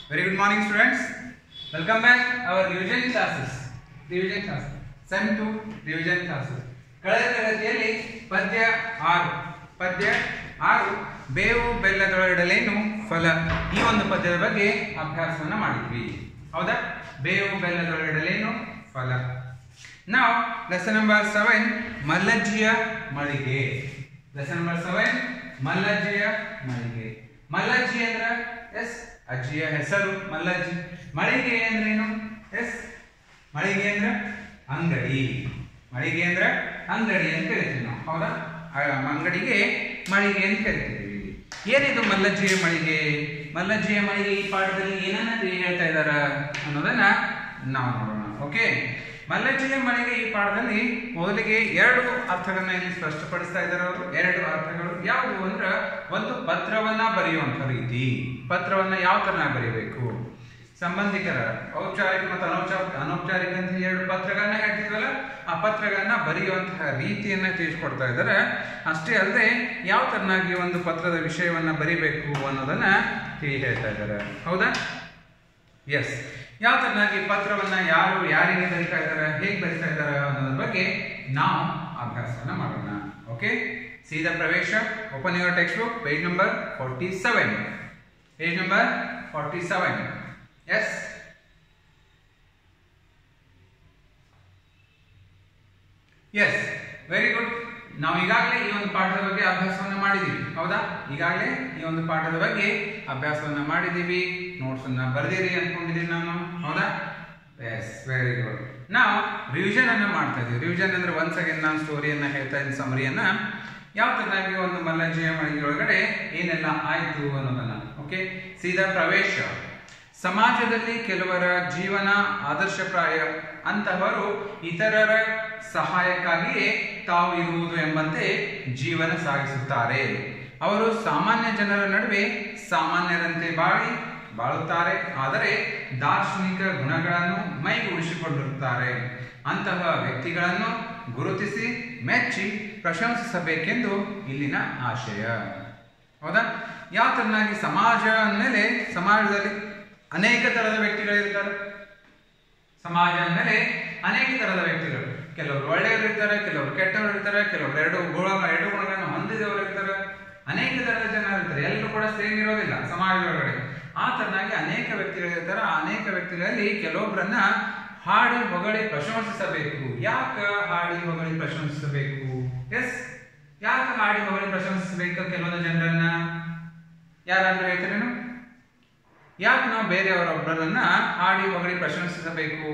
Very good morning, students. Welcome back our revision classes. Revision classes. Sem 2 revision classes. ಕಳೆದ ತರಗತಿಯಲ್ಲಿ ಪದ್ಯ ಆರು ಪದ್ಯ ಆರು ಬೇವು ಬೆಲ್ಲದೊಳಗಡಲೇನು ಫಲ ಈ ಒಂದು ಪದ್ಯದ ಬಗ್ಗೆ ಅಭ್ಯಾಸವನ್ನ ಮಾಡಿದ್ವಿ ಹೌದಾ ಬೇವು ಬೆಲ್ಲದೊಳಗಡಲೇನು ಫಲ ನಾವು ಲೆಸನ್ ನಂಬರ್ ಸೆವೆನ್ ಮಲ್ಲಜ್ಜಿಯ ಮಳಿಗೆ ಲೆಸನ್ ನಂಬರ್ ಸೆವೆನ್ ಮಲ್ಲಜ್ಜಿಯ ಮಳಿಗೆ ಮಲ್ಲಜ್ಜಿ ಅಂದ್ರ ಎಸ್ ಅಜ್ಜಿಯ ಹೆಸರು ಮಲ್ಲಜ್ಜಿ ಮಳಿಗೆ ಅಂದ್ರೇನು ಎಸ್ ಮಳಿಗೆ ಅಂದ್ರ ಅಂಗಡಿ ಮಳಿಗೆ ಅಂದ್ರ ಅಂಗಡಿ ಅಂತ ಕರಿತೀವಿ ನಾವು ಹೌದಾ ಆ ಅಂಗಡಿಗೆ ಮಳಿಗೆ ಅಂತ ಕರಿತೀವಿ ಏನಿದು ಮಲ್ಲಜ್ಜಿಯ ಮಳಿಗೆ ಮಲ್ಲಜ್ಜಿಯ ಮಳಿಗೆ ಈ ಪಾಠದಲ್ಲಿ ಏನನ್ನ ತಿ- ಹೇಳ್ತಾ ಇದಾರ ಅನ್ನೋದನ್ನ ನಾವು ನೋಡೋಣ ಓಕೆ ಮಲ್ಲಜ್ಜಿಯ ಮಳಿಗೆ ಈ ಪಾಠದಲ್ಲಿ ಮೊದಲಿಗೆ ಎರಡು ಅರ್ಥಗಳನ್ನ ಇಲ್ಲಿ ಸ್ಪಷ್ಟಪಡಿಸ್ತಾ ಇದ್ದಾರೆ ಅವರು ಎರಡು ಅರ್ಥಗಳು ಯಾವುದು ಅಂದ್ರ ಒಂದು ಪತ್ರವನ್ನ ಬರೆಯುವಂತ ರೀತಿ ಪತ್ರವನ್ನ ಯಾವ ತರ ಬರೀಬೇಕು ಸಂಬಂಧಿಕರ ಔಪಚಾರಿಕ ಮತ್ತು ಅನೌಪಚಾರಿಕ ಅನೌಪಚಾರಿಕ ಅಂತ ಹೇಳಿ ಎರಡು ಪತ್ರಗಳನ್ನ ಹೇಳ್ತಿದ್ವಲ್ಲ ಆ ಪತ್ರಗಳನ್ನ ಬರೆಯುವಂತಹ ರೀತಿಯನ್ನ ತಿಳಿಸ್ಕೊಡ್ತಾ ಇದ್ದಾರೆ ಅಷ್ಟೇ ಅಲ್ಲದೆ ಯಾವ ತರನಾಗಿ ಒಂದು ಪತ್ರದ ವಿಷಯವನ್ನ ಬರಿಬೇಕು ಅನ್ನೋದನ್ನ ತಿಳಿ ಹೇಳ್ತಾ ಇದ್ದಾರೆ ಹೌದಾ ಎಸ್ ಯಾವ ತರನಾಗಿ ಪತ್ರವನ್ನ ಯಾರು ಯಾರಿಗೆ ಬರಿತಾ ಇದ್ದಾರೆ ಹೇಗೆ ಬರಿತಾ ಇದ್ದಾರೆ ಅನ್ನೋದ್ರ ಬಗ್ಗೆ ನಾವು ಅಭ್ಯಾಸವನ್ನ ಮಾಡೋಣ ಓಕೆ ಸೀದಾ ಪ್ರವೇಶ open your text book page number forty seven page number forty seven yes yes very good ನಾವು ಈಗಾಗಲೇ ಈ ಒಂದು ಪಾಠದ ಬಗ್ಗೆ ಅಭ್ಯಾಸವನ್ನ ಮಾಡಿದೀವಿ ಹೌದಾ ಈಗಾಗಲೇ ಈ ಒಂದು ಪಾಠದ ಬಗ್ಗೆ ಅಭ್ಯಾಸವನ್ನ ಮಾಡಿದೀವಿ ನೋಟ್ಸ್ ಅನ್ನ ಬರ್ದಿರಿ ಅನ್ಕೊಂಡಿದೀನಿ ನಾನು ಹೌದಾ ಎಸ್ ವೆರಿ ಗುಡ್ ನಾವು ರಿವಿಷನ್ ಅನ್ನ ಮಾಡ್ತಾ ಇದೀವಿ ರಿವಿಷನ್ ಅಂದ್ರೆ ಒನ್ಸ್ ಅಗೇನ್ ನಾನು ಸ್ಟೋರಿಯನ್ನ ಹೇಳ್ತಾ ಇದ್ದೀನಿ ಸಮರಿಯನ್ನ ಯಾವ ತರನಾಗಿ ಒಂದು ಮಲ್ಲಜ್ಜಿಯ ಮಳಿಗೆ ಒಳಗಡೆ ಏನೆಲ್ಲ ಆಯ್ತು ಅನ್ನೋದನ್ನ ಓಕೆ ಸೀದಾ ಪ್ರವೇಶ ಸಮಾಜದಲ್ಲಿ ಕೆಲವರ ಜೀವನ ಆದರ್ಶಪ್ರಾಯ ಅಂತಹವರು ಇತರರ ಸಹಾಯಕ್ಕಾಗಿಯೇ ತಾವು ಇರುವುದು ಎಂಬಂತೆ ಜೀವನ ಸಾಗಿಸುತ್ತಾರೆ ಅವರು ಸಾಮಾನ್ಯ ಜನರ ನಡುವೆ ಸಾಮಾನ್ಯರಂತೆ ಬಾಳಿ ಬಾಳುತ್ತಾರೆ ಆದರೆ ದಾರ್ಶನಿಕ ಗುಣಗಳನ್ನು ಮೈಗೂಡಿಸಿಕೊಂಡಿರುತ್ತಾರೆ ಅಂತಹ ವ್ಯಕ್ತಿಗಳನ್ನು ಗುರುತಿಸಿ ಮೆಚ್ಚಿ ಪ್ರಶಂಸಿಸಬೇಕೆಂದು ಇಲ್ಲಿನ ಆಶಯ ಹೌದಾ ಯಾವ ತರನಾಗಿ ಸಮಾಜ ಅಂದಮೇಲೆ ಸಮಾಜದಲ್ಲಿ ಅನೇಕ ತರದ ವ್ಯಕ್ತಿಗಳಿರ್ತಾರೆ ಸಮಾಜ ಅಂದಮೇಲೆ ಅನೇಕ ತರದ ವ್ಯಕ್ತಿಗಳು ಕೆಲವರು ಒಳ್ಳೆಯವರು ಇರ್ತಾರೆ ಕೆಲವರು ಕೆಟ್ಟವರು ಇರ್ತಾರೆ ಕೆಲವರು ಎರಡು ಗುಣ ಎರಡು ಗುಣಗಳನ್ನು ಹೊಂದಿದವರು ಇರ್ತಾರೆ ಅನೇಕ ತರದ ಜನ ಇರ್ತಾರೆ ಎಲ್ಲರೂ ಕೂಡ ಸೇಮ್ ಇರೋದಿಲ್ಲ ಸಮಾಜದೊಳಗಡೆ ಆ ತರನಾಗಿ ಅನೇಕ ವ್ಯಕ್ತಿಗಳಿರ್ತಾರೆ ಆ ಅನೇಕ ವ್ಯಕ್ತಿಗಳಲ್ಲಿ ಕೆಲವೊಬ್ಬರನ್ನ ಹಾಡಿ ಹೊಗಳಿ ಪ್ರಶಂಸಿಸಬೇಕು ಯಾಕ ಹಾಡಿ ಹೊಗಳಿ ಪ್ರಶಂಸಿಸಬೇಕು ಎಸ್ ಯಾಕೆ ಹಾಡಿ ಹೊಗಳಿ ಪ್ರಶಂಸಿಸಬೇಕು ಕೆಲವೊಂದು ಜನರನ್ನ ಯಾರಾದ್ರೂ ಹೇಳ್ತೀರೇನು ಯಾಕೆ ನಾವು ಬೇರೆಯವರೊಬ್ಬರನ್ನ ಹಾಡಿ ಹೊಗಳಿ ಪ್ರಶಂಸಿಸಬೇಕು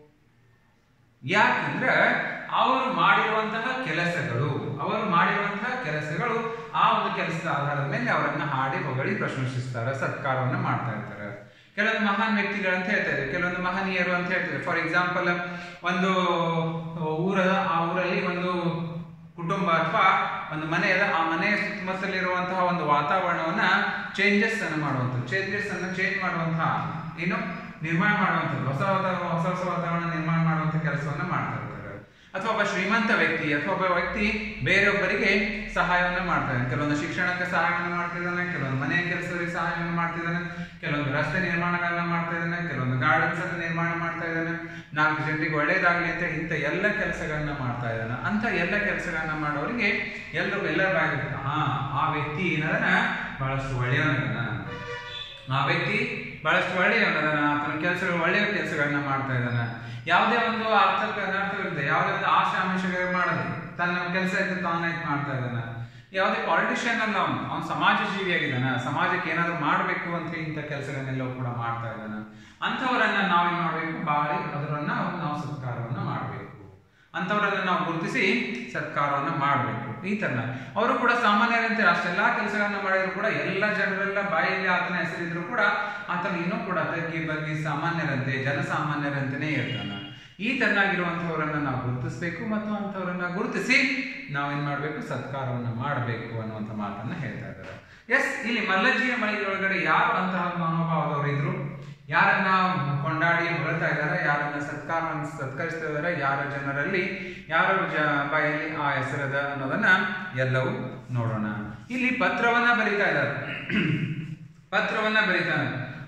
ಯಾಕಂದ್ರೆ ಅವರು ಮಾಡಿರುವಂತಹ ಕೆಲಸಗಳು ಅವರು ಮಾಡಿರುವಂತಹ ಕೆಲಸಗಳು ಆ ಒಂದು ಕೆಲಸದ ಆಧಾರದ ಮೇಲೆ ಅವರನ್ನ ಹಾಡಿ ಹೊಗಳಿ ಪ್ರಶಂಸಿಸ್ತಾರೆ ಸತ್ಕಾರವನ್ನ ಮಾಡ್ತಾ ಇರ್ತಾರೆ ಕೆಲವೊಂದು ಮಹಾನ್ ವ್ಯಕ್ತಿಗಳು ಅಂತ ಹೇಳ್ತಾ ಇದ್ದಾರೆ ಕೆಲವೊಂದು ಮಹನೀಯರು ಅಂತ ಹೇಳ್ತಾರೆ ಫಾರ್ ಎಕ್ಸಾಂಪಲ್ ಒಂದು ಊರ ಆ ಊರಲ್ಲಿ ಒಂದು ಕುಟುಂಬ ಅಥವಾ ಒಂದು ಮನೆ ಇದೆ ಆ ಮನೆಯ ಸುತ್ತಮುತ್ತಲಿರುವಂತಹ ಒಂದು ವಾತಾವರಣವನ್ನ ಚೇಂಜಸ್ ಅನ್ನು ಮಾಡುವಂಥದ್ದು ಚೇಂಜಸ್ ಅನ್ನು ಚೇಂಜ್ ಮಾಡುವಂತಹ ಏನು ನಿರ್ಮಾಣ ಮಾಡುವಂಥದ್ದು ಹೊಸ ವಾತಾವರಣ ಹೊಸ ಹೊಸ ವಾತಾವರಣ ನಿರ್ಮಾಣ ಮಾಡುವಂತ ಕೆಲಸವನ್ನ ಮಾಡ್ತಾ ಇರ್ತಾರೆ ಅಥವಾ ಒಬ್ಬ ಶ್ರೀಮಂತ ವ್ಯಕ್ತಿ ಅಥವಾ ಒಬ್ಬ ವ್ಯಕ್ತಿ ಬೇರೊಬ್ಬರಿಗೆ ಸಹಾಯವನ್ನ ಮಾಡ್ತಾನೆ ಕೆಲವೊಂದು ಶಿಕ್ಷಣಕ್ಕೆ ಸಹಾಯವನ್ನು ಮಾಡ್ತಿದ್ದಾನೆ ಕೆಲವೊಂದು ಮನೆಯ ಕೆಲಸದಲ್ಲಿ ಸಹಾಯವನ್ನು ಮಾಡ್ತಿದ್ದಾನೆ ಕೆಲವೊಂದು ರಸ್ತೆ ನಿರ್ಮಾಣಗಳನ್ನ ಮಾಡ್ತಾ ಇದ್ದಾನೆ ಕೆಲವೊಂದು ಗಾರ್ಡನ್ಸ್ ಅನ್ನು ನಿರ್ಮಾಣ ಮಾಡ್ತಾ ಇದ್ದಾನೆ ನಾಲ್ಕು ಜನರಿಗೆ ಒಳ್ಳೇದಾಗ್ಲಿ ಅಂತ ಇಂಥ ಎಲ್ಲ ಕೆಲಸಗಳನ್ನ ಮಾಡ್ತಾ ಇದ್ದಾನೆ ಅಂತ ಎಲ್ಲ ಕೆಲಸಗಳನ್ನ ಮಾಡೋರಿಗೆ ಎಲ್ಲರೂ ಎಲ್ಲರ ಬಾಯಿ ಹಾ ಆ ವ್ಯಕ್ತಿ ಏನದನ ಬಹಳಷ್ಟು ಒಳ್ಳೆಯವನದನ ಆ ವ್ಯಕ್ತಿ ಬಹಳಷ್ಟು ಒಳ್ಳೆಯವನದನ ಆತನ ಕೆಲಸಗಳು ಒಳ್ಳೆಯ ಕೆಲಸಗಳನ್ನ ಮಾಡ್ತಾ ಇದ್ದಾನೆ ಯಾವುದೇ ಒಂದು ಅರ್ಥಕ್ಕೆ ಅನರ್ಥವಿರುತ್ತೆ ಯಾವುದೇ ಒಂದು ಆಶೆ ಆಮಿಷಗಳು ಮಾಡದೆ ತನ್ನ ಕೆಲಸ ಇದ್ದು ತಾನಾಯ್ತು ಮಾಡ್ತಾ ಇದ್ದಾನೆ ಯಾವುದೇ ಪಾಲಿಟಿಷಿಯನ್ ಅಲ್ಲ ಅವನು ಅವನು ಸಮಾಜ ಜೀವಿಯಾಗಿದ್ದಾನೆ ಸಮಾಜಕ್ಕೆ ಏನಾದ್ರು ಮಾಡಬೇಕು ಅಂತ ಇಂಥ ಕೆಲಸಗಳನ್ನೆಲ್ಲವೂ ಕೂಡ ಮಾಡ್ತಾ ಇದ್ದಾನೆ ಅಂಥವರನ್ನ ನಾವೇನ್ ಮಾಡಬೇಕು ಬಾಳಿ ಅದರನ್ನ ನಾವು ಸತ್ಕಾರವನ್ನ ಮಾಡಬೇಕು ಅಂಥವರನ್ನ ನಾವು ಗುರುತಿಸಿ ಸತ್ಕಾರವನ್ನ ಮಾಡಬೇಕು ಈ ತರ ಅವರು ಕೂಡ ಸಾಮಾನ್ಯರಂತೆ ಅಷ್ಟೆಲ್ಲಾ ಕೆಲಸಗಳನ್ನ ಮಾಡಿದ್ರು ಕೂಡ ಎಲ್ಲ ಜನರೆಲ್ಲ ಬಾಯಲ್ಲಿ ಆತನ ಹೆಸರಿದ್ರು ಕೂಡ ಆತನು ಇನ್ನೂ ಕೂಡ ತಗ್ಗಿ ಬಗ್ಗಿ ಸಾಮಾನ್ಯರಂತೆ ಜನಸಾಮಾನ್ಯರಂತೆಯೇ ಇರ್ತಾನೆ ಈ ತರನಾಗಿರುವಂಥವರನ್ನ ನಾವು ಗುರುತಿಸಬೇಕು ಮತ್ತು ಅಂಥವರನ್ನ ಗುರುತಿಸಿ ನಾವೇನ್ ಮಾಡಬೇಕು ಸತ್ಕಾರವನ್ನ ಮಾಡಬೇಕು ಅನ್ನುವಂಥ ಮಾತನ್ನ ಹೇಳ್ತಾ ಇದ್ದಾರೆ ಎಸ್ ಇಲ್ಲಿ ಮಲ್ಲಜ್ಜಿಯ ಮಳಿಗೆಯೊಳಗಡೆ ಯಾರು ಅಂತಹ ಮನೋಭಾವದವರು ಇದ್ರು ಯಾರನ್ನ ಕೊಂಡಾಡಿ ಹೊಗಳ್ತಾ ಇದ್ದಾರೆ ಯಾರನ್ನ ಸತ್ಕಾರವನ್ನು ಸತ್ಕರಿಸ್ತಾ ಇದ್ದಾರೆ ಯಾರ ಜನರಲ್ಲಿ ಯಾರ ಜ ಬಾಯಲ್ಲಿ ಆ ಹೆಸರದ ಅನ್ನೋದನ್ನ ಎಲ್ಲವೂ ನೋಡೋಣ ಇಲ್ಲಿ ಪತ್ರವನ್ನ ಬರೀತಾ ಇದ್ದಾರೆ ಪತ್ರವನ್ನ ಬರೀತಾನೆ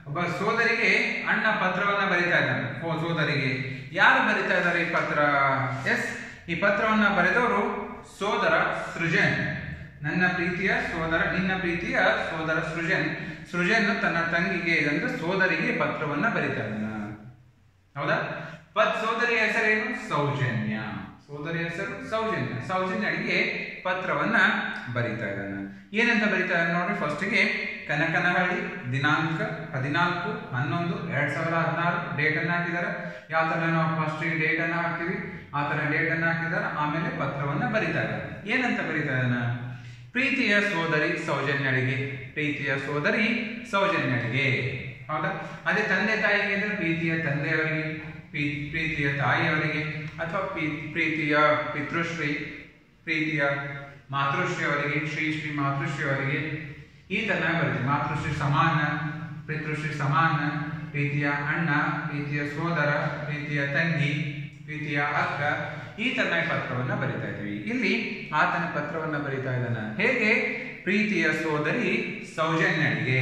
ಒಬ್ಬ ಸೋದರಿಗೆ ಅಣ್ಣ ಪತ್ರವನ್ನ ಬರಿತಾ ಇದ್ದಾನೆ ಓ ಸೋದರಿಗೆ ಯಾರು ಬರಿತಾ ಇದ್ದಾರೆ ಈ ಪತ್ರ ಎಸ್ ಈ ಪತ್ರವನ್ನ ಬರೆದವರು ಸೋದರ ಸೃಜನ್ ನನ್ನ ಪ್ರೀತಿಯ ಸೋದರ ನಿನ್ನ ಪ್ರೀತಿಯ ಸೋದರ ಸೃಜನ್ ಸೃಜನ್ ತನ್ನ ತಂಗಿಗೆ ಅಂದ್ರೆ ಸೋದರಿಗೆ ಪತ್ರವನ್ನ ಬರಿತಾ ಇದ್ದಾನ ಹೌದಾ ಪತ್ ಸೋದರಿಯ ಹೆಸರೇನು ಸೌಜನ್ಯ ಸೋದರಿಯ ಹೆಸರು ಸೌಜನ್ಯ ಸೌಜನ್ಯಳಿಗೆ ಪತ್ರವನ್ನ ಬರಿತಾ ಇದ್ದಾನೆ ಏನಂತ ಬರಿತಾ ಇದ್ದಾನೆ ನೋಡ್ರಿ ಫಸ್ಟಿಗೆ ಕನಕನಹಳ್ಳಿ ದಿನಾಂಕ ಹದಿನಾಲ್ಕು ಹನ್ನೊಂದು ಎರಡ್ ಸಾವಿರದ ಹದಿನಾರು ಡೇಟ್ ಅನ್ನ ಹಾಕಿದ್ದಾರೆ ಯಾವ ತರ ನಾವು ಫಸ್ಟ್ ಡೇಟ್ ಅನ್ನ ಹಾಕ್ತೀವಿ ಆ ತರ ಡೇಟ್ ಅನ್ನ ಹಾಕಿದ್ದಾರೆ ಆಮೇಲೆ ಪತ್ರವನ್ನ ಬರಿತಾ ಇದ್ದಾರೆ ಏನಂತ ಬರಿತಾ ಇದ್ದಾನ ಪ್ರೀತಿಯ ಸೋದರಿ ಸೌಜನ್ಯಳಿಗೆ ಪ್ರೀತಿಯ ಸೋದರಿ ಸೌಜನ್ಯಳಿಗೆ ಹೌದಾ ಅದೇ ತಂದೆ ತಾಯಿಗೆ ಅಂದ್ರೆ ಪ್ರೀತಿಯ ತಂದೆಯವರಿಗೆ ಪ್ರೀ- ಪ್ರೀತಿಯ ತಾಯಿಯವರಿಗೆ ಅಥವಾ ಪ್ರೀ- ಪ್ರೀತಿಯ ಪಿತೃಶ್ರೀ ಪ್ರೀತಿಯ ಮಾತೃಶ್ರೀ ಅವರಿಗೆ ಶ್ರೀ ಶ್ರೀ ಮಾತೃಶ್ರೀ ಅವರಿಗೆ ಈ ತರ ಬರುತ್ತೆ ಮಾತೃಶ್ರೀ ಸಮಾನ ಪಿತೃಶ್ರೀ ಸಮಾನ ಪ್ರೀತಿಯ ಅಣ್ಣ ಪ್ರೀತಿಯ ಸೋದರ ಪ್ರೀತಿಯ ತಂಗಿ ಪ್ರೀತಿಯ ಅಕ್ಕ ಈ ತರ ಪತ್ರವನ್ನ ಬರಿತಾ ಇದ್ದೀವಿ ಇಲ್ಲಿ ಆತನ ಪತ್ರವನ್ನ ಬರಿತಾ ಇದ್ದಾನ ಹೇಗೆ ಪ್ರೀತಿಯ ಸೋದರಿ ಸೌಜನ್ಯಳಿಗೆ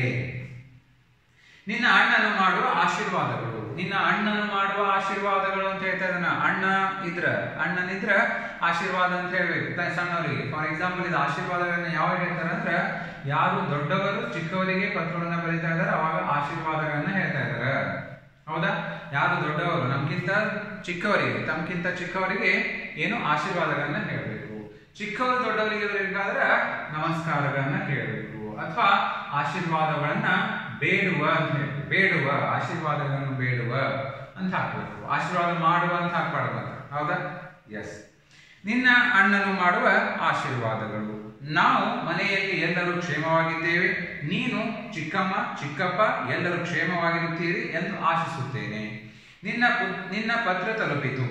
ನಿನ್ನ ಅಣ್ಣನು ಮಾಡುವ ಆಶೀರ್ವಾದಗಳು ನಿನ್ನ ಅಣ್ಣನು ಮಾಡುವ ಆಶೀರ್ವಾದಗಳು ಅಂತ ಹೇಳ್ತಾ ಇದ್ದಾನ ಅಣ್ಣ ಇದ್ರ ಅಣ್ಣನಿದ್ರ ಆಶೀರ್ವಾದ ಅಂತ ಹೇಳ್ಬೇಕು ತ- ಸಣ್ಣವರಿಗೆ ಫಾರ್ ಎಕ್ಸಾಂಪಲ್ ಇದು ಆಶೀರ್ವಾದಗಳನ್ನ ಯಾವಾಗ ಹೇಳ್ತಾರೆ ಅಂದ್ರೆ ಯಾರು ದೊಡ್ಡವರು ಚಿಕ್ಕವರಿಗೆ ಪತ್ರವನ್ನ ಬರೀತಾ ಇದಾರೆ ಅವಾಗ ಆಶೀರ್ವಾದಗಳನ್ನ ಹೇಳ್ತಾ ಇದಾರೆ ಹೌದಾ ಯಾರು ದೊಡ್ಡವರು ನಮ್ಗಿಂತ ಚಿಕ್ಕವರಿಗೆ ತಮ್ಗಿಂತ ಚಿಕ್ಕವರಿಗೆ ಏನು ಆಶೀರ್ವಾದಗಳನ್ನ ಹೇಳಬೇಕು ಚಿಕ್ಕವರು ದೊಡ್ಡವರಿಗೆ ಬೇಕಾದ್ರೆ ನಮಸ್ಕಾರಗಳನ್ನ ಕೇಳಬೇಕು ಅಥವಾ ಆಶೀರ್ವಾದಗಳನ್ನ ಬೇಡುವ ಅಂತ ಹೇಳ್ಬೇಕು ಬೇಡುವ ಆಶೀರ್ವಾದಗಳನ್ನು ಬೇಡುವ ಅಂತ ಹಾಕ್ಬೇಕು ಆಶೀರ್ವಾದ ಮಾಡುವ ಅಂತ ಹಾಕ್ಬಾರ್ದು ಹೌದಾ ಎಸ್ ನಿನ್ನ ಅಣ್ಣನು ಮಾಡುವ ಆಶೀರ್ವಾದಗಳು ನಾವು ಮನೆಯಲ್ಲಿ ಎಲ್ಲರೂ ಕ್ಷೇಮವಾಗಿದ್ದೇವೆ ನೀನು ಚಿಕ್ಕಮ್ಮ ಚಿಕ್ಕಪ್ಪ ಎಲ್ಲರೂ ಕ್ಷೇಮವಾಗಿರುತ್ತೀರಿ ಎಂದು ಆಶಿಸುತ್ತೇನೆ ನಿನ್ನ ಪು- ನಿನ್ನ ಪತ್ರ ತಲುಪಿತು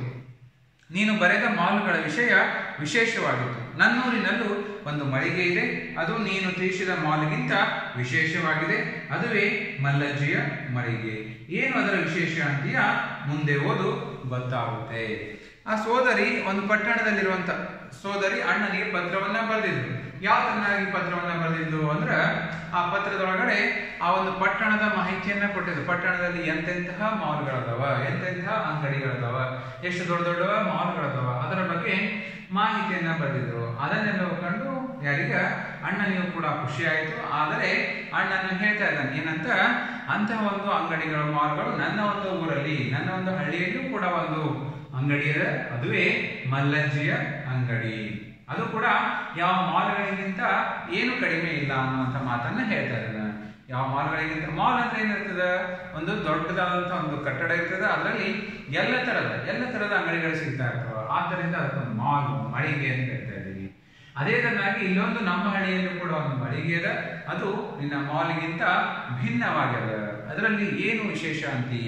ನೀನು ಬರೆದ ಮಾಲುಗಳ ವಿಷಯ ವಿಶೇಷವಾಗಿತ್ತು ನನ್ನೂರಿನಲ್ಲೂ ಒಂದು ಮಳಿಗೆ ಇದೆ ಅದು ನೀನು ತಿಳಿಸಿದ ಮಾಲ್ಗಿಂತ ವಿಶೇಷವಾಗಿದೆ ಅದುವೇ ಮಲ್ಲಜ್ಜಿಯ ಮಳಿಗೆ ಏನು ಅದರ ವಿಶೇಷ ಅಂತೀಯ ಮುಂದೆ ಓದು ಗೊತ್ತಾಗುತ್ತೆ ಆ ಸೋದರಿ ಒಂದು ಪಟ್ಟಣದಲ್ಲಿರುವಂತ ಸೋದರಿ ಅಣ್ಣನಿಗೆ ಪತ್ರವನ್ನ ಬರೆದಿದ್ರು ಯಾವ ತರನಾಗಿ ಪತ್ರವನ್ನ ಬರೆದಿದ್ದು ಅಂದ್ರ ಆ ಪತ್ರದೊಳಗಡೆ ಆ ಒಂದು ಪಟ್ಟಣದ ಮಾಹಿತಿಯನ್ನ ಕೊಟ್ಟಿದ್ರು ಪಟ್ಟಣದಲ್ಲಿ ಎಂತೆಂತಹ ಮಾಲ್ಗಳದಾವ ಎಂತೆಂತಹ ಅಂಗಡಿಗಳದಾವ ಎಷ್ಟು ದೊಡ್ಡ ದೊಡ್ಡ ಮಾಲ್ಗಳದಾವ ಅದರ ಬಗ್ಗೆ ಮಾಹಿತಿಯನ್ನ ಬರೆದಿದ್ರು ಅದನ್ನೆಲ್ಲ ಕಂಡು ಯಾರಿಗ ಅಣ್ಣನಿಗೂ ಕೂಡ ಖುಷಿ ಆಯಿತು ಆದರೆ ಅಣ್ಣನ ಹೇಳ್ತಾ ಇದ್ದಾನೆ ಏನಂತ ಅಂತಹ ಒಂದು ಅಂಗಡಿಗಳು ಮಾಲ್ಗಳು ನನ್ನ ಒಂದು ಊರಲ್ಲಿ ನನ್ನ ಒಂದು ಹಳ್ಳಿಯಲ್ಲೂ ಕೂಡ ಒಂದು ಅಂಗಡಿ ಇದೆ ಅದುವೇ ಮಲ್ಲಜ್ಜಿಯ ಅಂಗಡಿ ಅದು ಕೂಡ ಯಾವ ಮಾಲ್ಗಳಿಗಿಂತ ಏನು ಕಡಿಮೆ ಇಲ್ಲ ಅನ್ನುವಂಥ ಮಾತನ್ನ ಹೇಳ್ತಾ ಇದ್ದಾನೆ ಯಾವ ಮಾಲ್ಗಳಿಗಿಂತ ಮಾಲ್ ಅಂದ್ರೆ ಏನಿರ್ತದೆ ಒಂದು ದೊಡ್ಡದಾದಂತಹ ಒಂದು ಕಟ್ಟಡ ಇರ್ತದೆ ಅದರಲ್ಲಿ ಎಲ್ಲ ತರದ ಎಲ್ಲ ತರದ ಅಂಗಡಿಗಳು ಸಿಗ್ತಾ ಇರ್ತವೆ ಆದ್ದರಿಂದ ಅದಕ್ಕೊಂದು ಮಾಲ್ ಮಳಿಗೆ ಅಂತ ಹೇಳ್ತಾ ಇದ್ದೀವಿ ಅದೇ ತರನಾಗಿ ಇಲ್ಲೊಂದು ನಮ್ಮ ಹಳ್ಳಿಯಲ್ಲೂ ಕೂಡ ಒಂದು ಮಳಿಗೆ ಇದೆ ಅದು ನಿನ್ನ ಮಾಲ್ಗಿಂತ ಭಿನ್ನವಾಗ್ಯದ ಅದರಲ್ಲಿ ಏನು ವಿಶೇಷ ಅಂತಿ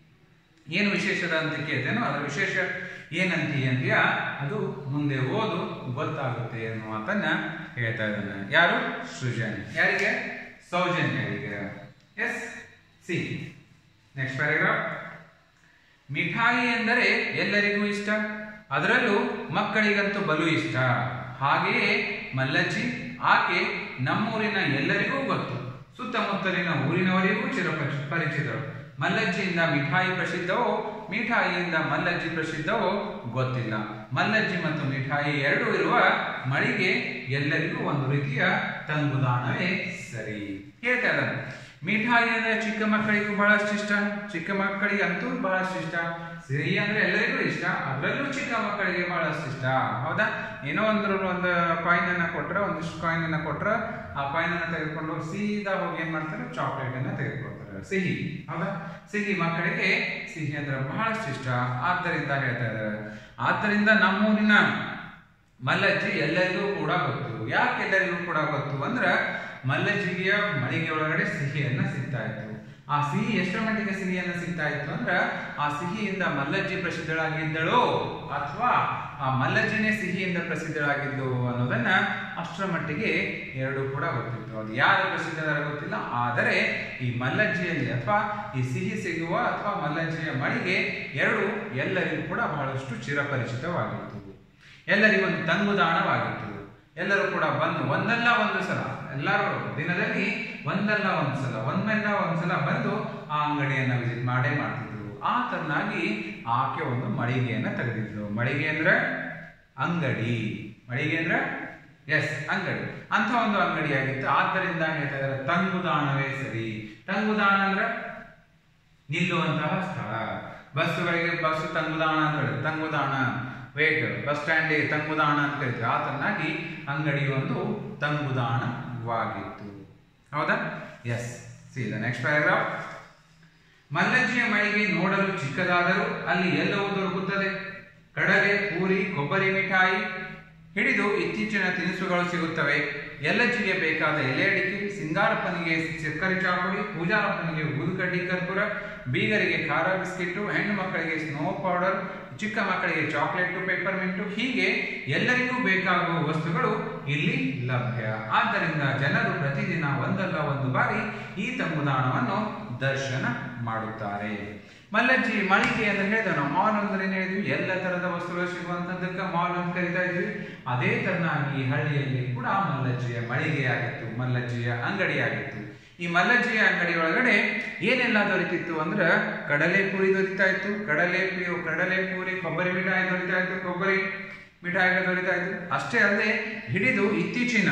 ಏನು ವಿಶೇಷದ ಅಂತ ಕೇಳ್ತೇನೋ ಅದರ ವಿಶೇಷ ಏನಂತಿ ಅಂತೀಯ ಅದು ಮುಂದೆ ಓದು ಗೊತ್ತಾಗುತ್ತೆ ಅನ್ನೋ ಮಾತನ್ನ ಹೇಳ್ತಾ ಇದ್ದಾನೆ ಯಾರು ಸೃಜನ್ ಯಾರಿಗೆ ಸೌಜನ್ಯರಿಗೆ ಎಸ್ ಸಿ ನೆಕ್ಸ್ಟ್ ಪ್ಯಾರಾಗ್ರಾಫ್ ಮಿಠಾಯಿ ಎಂದರೆ ಎಲ್ಲರಿಗೂ ಇಷ್ಟ ಅದರಲ್ಲೂ ಮಕ್ಕಳಿಗಂತೂ ಬಲು ಇಷ್ಟ ಹಾಗೆಯೇ ಮಲ್ಲಜ್ಜಿ ಆಕೆ ನಮ್ಮೂರಿನ ಎಲ್ಲರಿಗೂ ಗೊತ್ತು ಸುತ್ತಮುತ್ತಲಿನ ಊರಿನವರಿಗೂ ಚಿರ ಪರಿಚಿತರು ಮಲ್ಲಜ್ಜಿಯಿಂದ ಮಿಠಾಯಿ ಪ್ರಸಿದ್ಧವೋ ಮಿಠಾಯಿಯಿಂದ ಮಲ್ಲಜ್ಜಿ ಪ್ರಸಿದ್ಧವೋ ಗೊತ್ತಿಲ್ಲ ಮಲ್ಲಜ್ಜಿ ಮತ್ತು ಮಿಠಾಯಿ ಎರಡೂ ಇರುವ ಮಳಿಗೆ ಎಲ್ಲರಿಗೂ ಒಂದು ರೀತಿಯ ತಂಗುದಾಣವೇ ಸರಿ ಹೇಳ್ತಾ ಇದ್ದಾನೆ ಮಿಠಾಯಿ ಅಂದ್ರೆ ಚಿಕ್ಕ ಮಕ್ಕಳಿಗೂ ಬಹಳಷ್ಟು ಇಷ್ಟ ಚಿಕ್ಕ ಮಕ್ಕಳಿಗೆ ಅಂತೂ ಬಹಳಷ್ಟು ಇಷ್ಟ ಸಿಹಿ ಅಂದ್ರೆ ಎಲ್ಲರಿಗೂ ಇಷ್ಟ ಅದರಲ್ಲೂ ಚಿಕ್ಕ ಮಕ್ಕಳಿಗೆ ಬಹಳಷ್ಟು ಇಷ್ಟ ಹೌದಾ ಏನೋ ಒಂದು ಒಂದು ಕಾಯಿನ್ ಅನ್ನ ಕೊಟ್ರೆ ಒಂದಿಷ್ಟು ಕಾಯಿನ್ ಅನ್ನ ಕೊಟ್ರೆ ಆ ಕಾಯಿನ್ ಅನ್ನ ತೆಗೆದುಕೊಂಡು ಸೀದಾ ಹೋಗಿ ಏನ್ ಮಾಡ್ತಾರೆ ಚಾಕ್ಲೇಟ್ ಅನ್ನ ತೆಗೆದುಕೊಳ್ತಾರೆ ಸಿಹಿ ಹೌದಾ ಸಿಹಿ ಮಕ್ಕಳಿಗೆ ಸಿಹಿ ಅಂದ್ರೆ ಬಹಳಷ್ಟು ಇಷ್ಟ ಆದ್ದರಿಂದ ಹೇಳ್ತಾ ಇದ್ದಾರೆ ಆದ್ದರಿಂದ ನಮ್ಮೂರಿನ ಮಲ್ಲಜ್ಜಿ ಎಲ್ಲರಿಗೂ ಕೂಡ ಗೊತ್ತು ಯಾಕೆ ಎಲ್ಲರಿಗೂ ಕೂಡ ಗೊತ್ತು ಅಂದ್ರ ಮಲ್ಲಜ್ಜಿಗೆಯ ಮಳಿಗೆ ಒಳಗಡೆ ಸಿಹಿಯನ್ನ ಸಿಗ್ತಾ ಇತ್ತು ಆ ಸಿಹಿ ಎಷ್ಟರ ಮಟ್ಟಿಗೆ ಸಿಹಿಯನ್ನ ಸಿಗ್ತಾ ಇತ್ತು ಅಂದ್ರ ಆ ಸಿಹಿಯಿಂದ ಮಲ್ಲಜ್ಜಿ ಪ್ರಸಿದ್ಧಳಾಗಿದ್ದಳೋ ಅಥವಾ ಆ ಮಲ್ಲಜ್ಜಿನೇ ಸಿಹಿಯಿಂದ ಪ್ರಸಿದ್ಧಳಾಗಿದ್ದು ಅನ್ನೋದನ್ನ ಅಷ್ಟರ ಮಟ್ಟಿಗೆ ಎರಡು ಕೂಡ ಗೊತ್ತಿತ್ತು ಅದು ಯಾರು ಪ್ರಸಿದ್ಧರ ಗೊತ್ತಿಲ್ಲ ಆದರೆ ಈ ಮಲ್ಲಜ್ಜಿಯಲ್ಲಿ ಅಥವಾ ಈ ಸಿಹಿ ಸಿಗುವ ಅಥವಾ ಮಲ್ಲಜ್ಜಿಯ ಮಳಿಗೆ ಎರಡು ಎಲ್ಲರಿಗೂ ಕೂಡ ಬಹಳಷ್ಟು ಚಿರಪರಿಚಿತವಾಗಿತ್ತು ಎಲ್ಲರಿಗೂ ಒಂದು ತಂಗುದಾಣವಾಗಿತ್ತು ಎಲ್ಲರೂ ಕೂಡ ಬಂದು ಒಂದಲ್ಲ ಒಂದು ಸಲ ಎಲ್ಲರೂ ದಿನದಲ್ಲಿ ಒಂದಲ್ಲ ಒಂದ್ಸಲ ಒಂದಲ್ಲ ಒಂದ್ಸಲ ಬಂದು ಆ ಅಂಗಡಿಯನ್ನ ವಿಸಿಟ್ ಮಾಡೇ ಮಾಡ್ತಿದ್ರು ಆ ತರನಾಗಿ ಆಕೆ ಒಂದು ಮಳಿಗೆಯನ್ನ ತೆಗೆದಿದ್ರು ಮಳಿಗೆ ಅಂದ್ರೆ ಅಂಗಡಿ ಮಳಿಗೆ ಅಂದ್ರೆ ಎಸ್ ಅಂಗಡಿ ಅಂತ ಒಂದು ಅಂಗಡಿ ಆಗಿತ್ತು ಆದ್ದರಿಂದ ಹೇಳ್ತಾ ಇದ್ದಾರೆ ತಂಗುದಾಣವೇ ಸರಿ ತಂಗುದಾಣ ಅಂದ್ರೆ ನಿಲ್ಲುವಂತಹ ಸ್ಥಳ ಬಸ್ಸುಗಳಿಗೆ ಬಸ್ ತಂಗುದಾಣ ಅಂತ ಹೇಳಿ ತಂಗುದಾಣ ವೇಟ್ ಬಸ್ ಸ್ಟ್ಯಾಂಡ್ ತಂಗುದಾಣ ಅಂತ ಕರಿತೀವಿ ಆ ತರನಾಗಿ ಅಂಗಡಿ ಒಂದು ತಂಗುದಾಣವಾಗಿತ್ತು ಹೌದಾ yes see the next paragraph ಮಲ್ಲಜ್ಜಿಯ ಮಳಿಗೆ ನೋಡಲು ಚಿಕ್ಕದಾದರೂ ಅಲ್ಲಿ ಎಲ್ಲವೂ ದೊರಕುತ್ತದೆ ಕಡಲೆ ಪೂರಿ ಕೊಬ್ಬರಿ ಮಿಠಾಯಿ ಹಿಡಿದು ಇತ್ತೀಚಿನ ತಿನಿಸುಗಳು ಸಿಗುತ್ತವೆ ಎಲ್ಲಜ್ಜಿಗೆ ಬೇಕಾದ ಎಲೆ ಅಡಿಕೆ ಸಿಂಗಾರಪ್ಪನಿಗೆ ಚಕ್ಕರೆ ಚಾಪುಡಿ ಪೂಜಾರಪ್ಪನಿಗೆ ಊದುಕಡ್ಡಿ ಕರ್ಪೂರ ಬೀಗರಿಗೆ ಖಾರ ಬಿಸ್ಕಿಟ್ಟು ಹೆಣ್ಣು ಮಕ್ಕಳಿಗೆ ಸ್ನೋ ಪೌಡರ್ ಚಿಕ್ಕ ಮಕ್ಕಳಿಗೆ ಚಾಕ್ಲೇಟು ಪೇಪರ್ಮೆಂಟು ಹೀಗೆ ಎಲ್ಲರಿಗೂ ಬೇಕಾಗುವ ವಸ್ತುಗಳು ಇಲ್ಲಿ ಲಭ್ಯ ಆದ್ದರಿಂದ ಜನರು ಪ್ರತಿದಿನ ಒಂದಲ್ಲ ಒಂದು ಬಾರಿ ಈ ತಂಗುದಾಣವನ್ನು ದರ್ಶನ ಮಾಡುತ್ತಾರೆ ಮಲ್ಲಜ್ಜಿ ಮಳಿಗೆ ಅಂತ ಹೇಳಿದ ನಾವು ಮಾಲ್ ಅಂದ್ರೆ ಏನ್ ಹೇಳಿದ್ವಿ ಎಲ್ಲ ತರದ ವಸ್ತುಗಳು ಸಿಗುವಂತದ್ದಕ್ಕೆ ಮಾಲ್ ಅಂತ ಕರಿತಾ ಇದ್ವಿ ಅದೇ ತರನಾಗಿ ಈ ಹಳ್ಳಿಯಲ್ಲಿ ಕೂಡ ಮಲ್ಲಜ್ಜಿಯ ಮಳಿಗೆಯಾಗಿತ್ತು ಮಲ್ಲಜ್ಜಿಯ ಅಂಗಡಿಯಾಗಿತ್ತು ಈ ಮಲ್ಲಜ್ಜಿಯ ಅಂಗಡಿ ಒಳಗಡೆ ಏನೆಲ್ಲ ದೊರೀತಿತ್ತು ಅಂದ್ರೆ ಕಡಲೆ ಪೂರಿ ದೊರೀತಾ ಇತ್ತು ಕಡಲೆ ಪಿ- ಕಡಲೆ ಪೂರಿ ಕೊಬ್ಬರಿ ಮಿಠಾಯಿ ದೊರೀತಾ ಇತ್ತು ಕೊಬ್ಬರಿ ಮಿಠಾಯಿಗಳು ದೊರೀತಾ ಇತ್ತು ಅಷ್ಟೇ ಅಲ್ಲದೆ ಹಿಡಿದು ಇತ್ತೀಚಿನ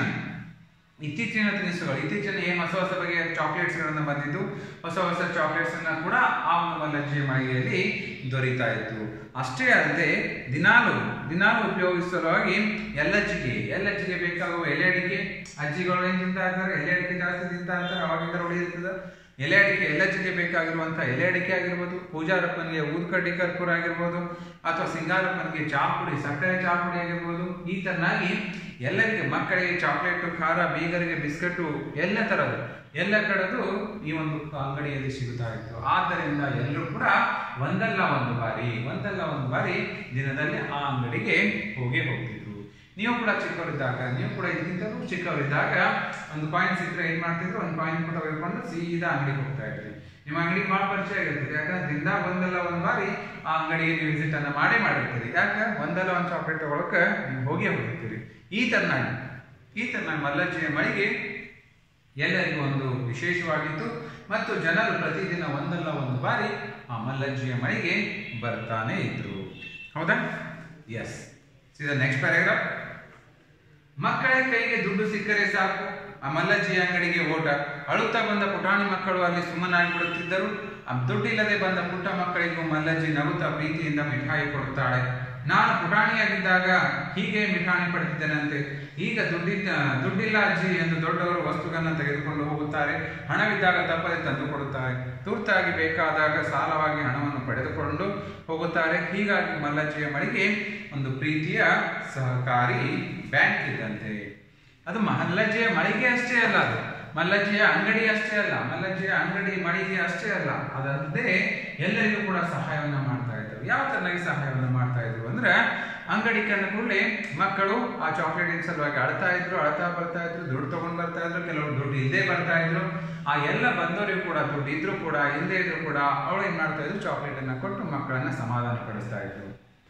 ಇತ್ತೀಚಿನ ತಿನಿಸುಗಳು ಇತ್ತೀಚಿನ ಏನು ಹೊಸ ಹೊಸ ಬಗೆಯ ಚಾಕ್ಲೇಟ್ಸ್ ಗಳನ್ನ ಬಂದಿದ್ದು ಹೊಸ ಹೊಸ ಚಾಕ್ಲೇಟ್ಸ್ ಅನ್ನ ಕೂಡ ಆ ಒಂದು ಮಲ್ಲಜ್ಜಿಯ ಮಳಿಗೆಯಲ್ಲಿ ದೊರೀತಾ ಇತ್ತು ಅಷ್ಟೇ ಅಲ್ಲದೆ ದಿನಾಲು ದಿನಾಲು ಉಪಯೋಗಿಸಲುವಾಗಿ ಎಲ್ಲಜ್ಜಿಗೆ ಎಲ್ಲಜ್ಜಿಗೆ ಬೇಕಾಗುವ ಎಲೆ ಅಡಿಕೆ ಅಜ್ಜಿಗಳು ಏನ್ ತಿಂತಾ ಇರ್ತಾರೆ ಎಲೆ ಅಡಿಕೆ ಜಾಸ್ತಿ ತಿಂತಾ ಇರ್ತಾರೆ ಅವಾಗಿಂದ ರೂಢಿ ಇರ್ತದ ಎಲೆ ಅಡಿಕೆ ಎಲ್ಲಜ್ಜಿಗೆ ಬೇಕಾಗಿರುವಂತಹ ಎಲೆ ಅಡಿಕೆ ಆಗಿರ್ಬೋದು ಪೂಜಾರಪ್ಪನಿಗೆ ಊದ್ಕಡ್ಡಿ ಕರ್ಪೂರ ಆಗಿರ್ಬೋದು ಅಥವಾ ಸಿಂಗಾರಪ್ಪನಿಗೆ ಚಾಪುಡಿ ಸಕ್ಕರೆ ಚಾಪುಡಿ ಆಗಿರ್ಬೋದು ಈ ತರನಾಗಿ ಎಲ್ಲರಿಗೆ ಮಕ್ಕಳಿಗೆ ಚಾಕ್ಲೇಟು ಖಾರ ಬೀಗರಿಗೆ ಬಿಸ್ಕಟ್ಟು ಎಲ್ಲ ತರದ್ದು ಎಲ್ಲ ಕಡೆದು ಈ ಒಂದು ಅಂಗಡಿಯಲ್ಲಿ ಸಿಗುತ್ತಾ ಇತ್ತು ಆದ್ದರಿಂದ ಎಲ್ಲರೂ ಕೂಡ ಒಂದಲ್ಲ ಒಂದು ಬಾರಿ ಒಂದಲ್ಲ ಒಂದು ಬಾರಿ ದಿನದಲ್ಲಿ ಆ ಅಂಗಡಿಗೆ ಹೋಗಿ ಹೋಗ್ತಿದ್ರು ನೀವು ಕೂಡ ಚಿಕ್ಕವರಿದ್ದಾಗ ನೀವು ಕೂಡ ಇದಕ್ಕಿಂತಲೂ ಚಿಕ್ಕವರಿದ್ದಾಗ ಒಂದು ಕಾಯಿನ್ ಸಿಕ್ಕರೆ ಏನ್ ಮಾಡ್ತಿದ್ರು ಒಂದು ಕಾಯಿನ್ ಕೂಡ ತೆಗೆದುಕೊಂಡು ಸೀದಾ ಅಂಗಡಿಗೆ ಹೋಗ್ತಾ ಇದ್ರಿ ನಿಮ್ಮ ಅಂಗಡಿಗೆ ಭಾಳ ಪರಿಚಯ ಆಗಿರ್ತದೆ ಯಾಕಂದ್ರೆ ದಿನದ ಒಂದಲ್ಲ ಒಂದು ಬಾರಿ ಆ ಅಂಗಡಿಗೆ ನೀವು ವಿಸಿಟ್ ಅನ್ನ ಮಾಡೇ ಮಾಡಿರ್ತೀರಿ ಯಾಕೆ ಒಂದಲ್ಲ ಒಂದು ಚಾಕ್ಲೇಟ್ ತಗೊಳಕ್ಕೆ ನೀವು ಹೋಗಿ ಹೋಗಿರ್ತೀರಿ ಈ ತರನಾಗಿ ಈ ತರನಾಗಿ ಮಲ್ಲಜ್ಜಿಯ ಮಳಿಗೆ ಎಲ್ಲರಿಗೂ ಒಂದು ವಿಶೇಷವಾಗಿತ್ತು ಮತ್ತು ಜನರು ಪ್ರತಿದಿನ ಒಂದಲ್ಲ ಒಂದು ಬಾರಿ ಆ ಮಲ್ಲಜ್ಜಿಯ ಮಳಿಗೆ ಬರ್ತಾನೆ ಇದ್ರು ಹೌದಾ ಎಸ್ ದ ನೆಕ್ಸ್ಟ್ ಪ್ಯಾರಾಗ್ರಾಫ್ ಮಕ್ಕಳ ಕೈಗೆ ದುಡ್ಡು ಸಿಕ್ಕರೆ ಸಾಕು ಆ ಮಲ್ಲಜ್ಜಿಯ ಅಂಗಡಿಗೆ ಓಟ ಅಳುತ್ತಾ ಬಂದ ಪುಟಾಣಿ ಮಕ್ಕಳು ಅಲ್ಲಿ ಸುಮ್ಮನಾಗಿ ಬಿಡುತ್ತಿದ್ದರು ಆ ದುಡ್ಡಿಲ್ಲದೆ ಬಂದ ಪುಟ್ಟ ಮಕ್ಕಳಿಗೂ ಮಲ್ಲಜ್ಜಿ ನಗುತ್ತಾ ಪ್ರೀತಿಯಿಂದ ಮಿಠಾಯಿ ಕೊಡುತ್ತಾಳೆ ನಾನು ಪುಟಾಣಿಯಾಗಿದ್ದಾಗ ಹೀಗೆ ಮಿಠಾಣಿ ಪಡೆದಿದ್ದೆನಂತೆ ಈಗ ದುಡ್ಡಿದ್ದ ದುಡ್ಡಿಲ್ಲ ಅಜ್ಜಿ ಎಂದು ದೊಡ್ಡವರು ವಸ್ತುಗಳನ್ನ ತೆಗೆದುಕೊಂಡು ಹೋಗುತ್ತಾರೆ ಹಣವಿದ್ದಾಗ ತಪ್ಪದೆ ತಂದು ಕೊಡುತ್ತಾರೆ ತುರ್ತಾಗಿ ಬೇಕಾದಾಗ ಸಾಲವಾಗಿ ಹಣವನ್ನು ಪಡೆದುಕೊಂಡು ಹೋಗುತ್ತಾರೆ ಹೀಗಾಗಿ ಮಲ್ಲಜ್ಜಿಯ ಮಳಿಗೆ ಒಂದು ಪ್ರೀತಿಯ ಸಹಕಾರಿ ಬ್ಯಾಂಕ್ ಇದ್ದಂತೆ ಅದು ಮಲ್ಲಜ್ಜಿಯ ಮಳಿಗೆ ಅಷ್ಟೇ ಅಲ್ಲ ಅದು ಮಲ್ಲಜ್ಜಿಯ ಅಂಗಡಿ ಅಷ್ಟೇ ಅಲ್ಲ ಮಲ್ಲಜ್ಜಿಯ ಅಂಗಡಿ ಮಳಿಗೆ ಅಷ್ಟೇ ಅಲ್ಲ ಅದಲ್ಲದೆ ಎಲ್ಲರಿಗೂ ಕೂಡ ಸಹಾಯವನ್ನ ಮಾಡ್ತಾ ಇದ್ರು ಯಾವ ತರನಾಗಿ ಸಹಾಯವನ್ನ ಮಾಡ್ತಾ ಇದ್ರು ಅಂದ್ರೆ ಅಂಗಡಿ ಕಂಡ ಕೂಡಲೇ ಮಕ್ಕಳು ಆ ಚಾಕ್ಲೇಟಿನ ಸಲುವಾಗಿ ಅಳ್ತಾ ಇದ್ರು ಅಳ್ತಾ ಬರ್ತಾ ಇದ್ರು ದುಡ್ಡು ತಗೊಂಡ್ ಬರ್ತಾ ಇದ್ರು ಕೆಲವರು ದುಡ್ಡು ಇಲ್ಲದೆ ಬರ್ತಾ ಇದ್ರು ಆ ಎಲ್ಲ ಬಂದವರಿಗೂ ಕೂಡ ದುಡ್ಡು ಇದ್ರು ಕೂಡ ಇಲ್ಲದೆ ಇದ್ರು ಕೂಡ ಅವಳು ಏನ್ ಮಾಡ್ತಾ ಇದ್ರು ಚಾಕ್ಲೇಟ್ ಅನ್ನ ಕೊಟ್ಟು ಮಕ್ಕಳನ್ನ ಸಮಾಧಾನ ಪಡಿಸ್ತಾ ಇದ್ರು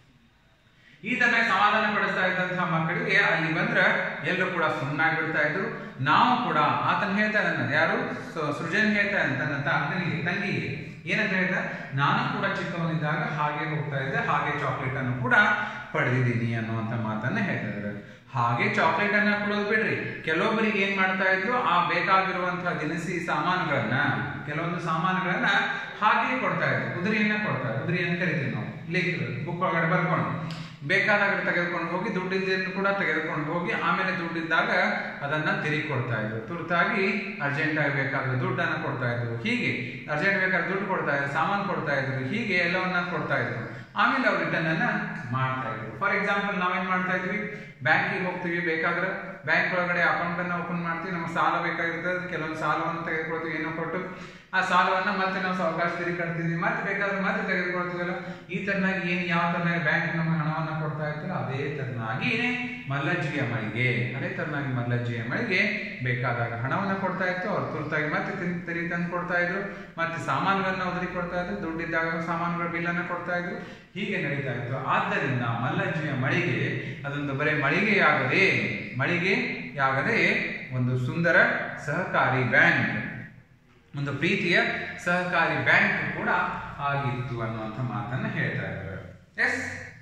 ಈ ತರ ಸಮಾಧಾನ ಪಡಿಸ್ತಾ ಇದ್ದಂತಹ ಮಕ್ಕಳಿಗೆ ಅಲ್ಲಿ ಬಂದ್ರೆ ಎಲ್ಲರೂ ಕೂಡ ಸುಮ್ಮನಾಗಿ ಬಿಡ್ತಾ ಇದ್ರು ನಾವು ಕೂಡ ಆತನ ಹೇಳ್ತಾ ಇದ್ದಾನೆ ಯಾರು ಸು- ಸೃಜನ್ ಹೇಳ್ತಾ ಇದ್ದಾನೆ ತನ್ನ ತಂಗಿಗೆ ತಂಗಿಗೆ ಏನಂತ ಹೇಳ್ತಾ ನಾನು ಕೂಡ ಚಿಕ್ಕವನಿದ್ದಾಗ ಹಾಗೆ ಹೋಗ್ತಾ ಇದ್ದೆ ಹಾಗೆ ಚಾಕ್ಲೇಟ್ ಅನ್ನು ಕೂಡ ಪಡೆದಿದ್ದೀನಿ ಅನ್ನುವಂತ ಮಾತನ್ನ ಹೇಳ್ತಾ ಇದ್ದಾರೆ ಹಾಗೆ ಚಾಕ್ಲೇಟ್ ಅನ್ನ ಕೊಡೋದು ಬಿಡ್ರಿ ಕೆಲವೊಬ್ಬರಿಗೆ ಏನ್ ಮಾಡ್ತಾ ಇದ್ರು ಆ ಬೇಕಾಗಿರುವಂತಹ ದಿನಸಿ ಸಾಮಾನುಗಳನ್ನ ಕೆಲವೊಂದು ಸಾಮಾನುಗಳನ್ನ ಹಾಗೆ ಕೊಡ್ತಾ ಇದ್ರು ಕುದುರೆಯನ್ನ ಕೊಡ್ತಾ ಇದ್ರು ಕುದುರೆ ಅಂತ ಕರಿತೀವಿ ನಾವು ಲಿಕ್ ಬುಕ್ ಒಳಗಡೆ ಬರ್ಕೊಂಡು ಬೇಕಾದಾಗ ತೆಗೆದುಕೊಂಡು ಹೋಗಿ ದುಡ್ಡಿದ್ದನ್ನು ಕೂಡ ತೆಗೆದುಕೊಂಡು ಹೋಗಿ ಆಮೇಲೆ ದುಡ್ಡಿದ್ದಾಗ ಅದನ್ನ ತಿರುಗಿ ಕೊಡ್ತಾ ಇದ್ರು ತುರ್ತಾಗಿ ಅರ್ಜೆಂಟ್ ಆಗಿ ಬೇಕಾದ್ರೆ ದುಡ್ಡನ್ನ ಕೊಡ್ತಾ ಇದ್ರು ಹೀಗೆ ಅರ್ಜೆಂಟ್ ಬೇಕಾದ್ರೆ ದುಡ್ಡು ಕೊಡ್ತಾ ಇದ್ರು ಸಾಮಾನು ಕೊಡ್ತಾ ಇದ್ರು ಹೀಗೆ ಎಲ್ಲವನ್ನ ಕೊಡ್ತಾ ಇದ್ರು ಆಮೇಲೆ ಅವ್ರು ರಿಟರ್ನ್ ಅನ್ನ ಮಾಡ್ತಾ ಇದ್ರು ಫಾರ್ ಎಕ್ಸಾಂಪಲ್ ನಾವೇನ್ ಮಾಡ್ತಾ ಇದ್ವಿ ಬ್ಯಾಂಕಿಗೆ ಹೋಗ್ತೀವಿ ಬೇಕಾದ್ರೆ ಬ್ಯಾಂಕ್ ಒಳಗಡೆ ಅಕೌಂಟ್ ಅನ್ನ ಓಪನ್ ಮಾಡ್ತೀವಿ ನಮ್ಗೆ ಸಾಲ ಬೇಕಾಗಿರ್ತದೆ ಕೆಲವೊಂದು ಸಾಲವನ್ನು ತೆಗೆದುಕೊಳ್ತೀವಿ ಏನೋ ಕೊಟ್ಟು ಆ ಸಾಲವನ್ನ ಮತ್ತೆ ನಾವು ಸಾವಕಾಶ ತಿರುಗಿ ಕಟ್ತೀವಿ ಮತ್ತೆ ಬೇಕಾದ್ರೆ ಮತ್ತೆ ತೆಗೆದುಕೊಳ್ತೀವಲ್ಲ ಈ ತರನಾಗಿ ಏನ್ ಯಾವ ತರನಾಗಿ ಬ್ಯಾಂಕ್ ನಮಗೆ ಹಣವನ್ನ ಕೊಡ್ತಾ ಇರ್ತಲ್ಲ ಅದೇ ತರನಾಗಿ ಮಲ್ಲಜ್ಜಿಯ ಮಳಿಗೆ ಅದೇ ತರನಾಗಿ ಮಲ್ಲಜ್ಜಿಯ ಮಳಿಗೆ ಬೇಕಾದಾಗ ಹಣವನ್ನ ಕೊಡ್ತಾ ಇತ್ತು ಅವ್ರು ತುರ್ತಾಗಿ ಮತ್ತೆ ತಿನ್- ತಿರುಗಿ ತಂದು ಕೊಡ್ತಾ ಇದ್ರು ಮತ್ತೆ ಸಾಮಾನುಗಳನ್ನ ಒದರಿ ಕೊಡ್ತಾ ಇದ್ರು ದುಡ್ಡಿದ್ದಾಗ ಸಾಮಾನುಗಳ ಬಿಲ್ ಅನ್ನ ಕೊಡ್ತಾ ಇದ್ರು ಹೀಗೆ ನಡೀತಾ ಇತ್ತು ಆದ್ದರಿಂದ ಮಲ್ಲಜ್ಜಿಯ ಮಳಿಗೆ ಅದೊಂದು ಬರೀ ಮಳಿಗೆಯಾಗದೆ ಮಳಿಗೆಯಾಗದೆ ಒಂದು ಸುಂದರ ಸಹಕಾರಿ ಬ್ಯಾಂಕ್ ಒಂದು ಪ್ರೀತಿಯ ಸಹಕಾರಿ ಬ್ಯಾಂಕ್ ಕೂಡ ಆಗಿತ್ತು ಅನ್ನುವಂಥ ಮಾತನ್ನ ಹೇಳ್ತಾ ಇದ್ದಾರೆ ಎಸ್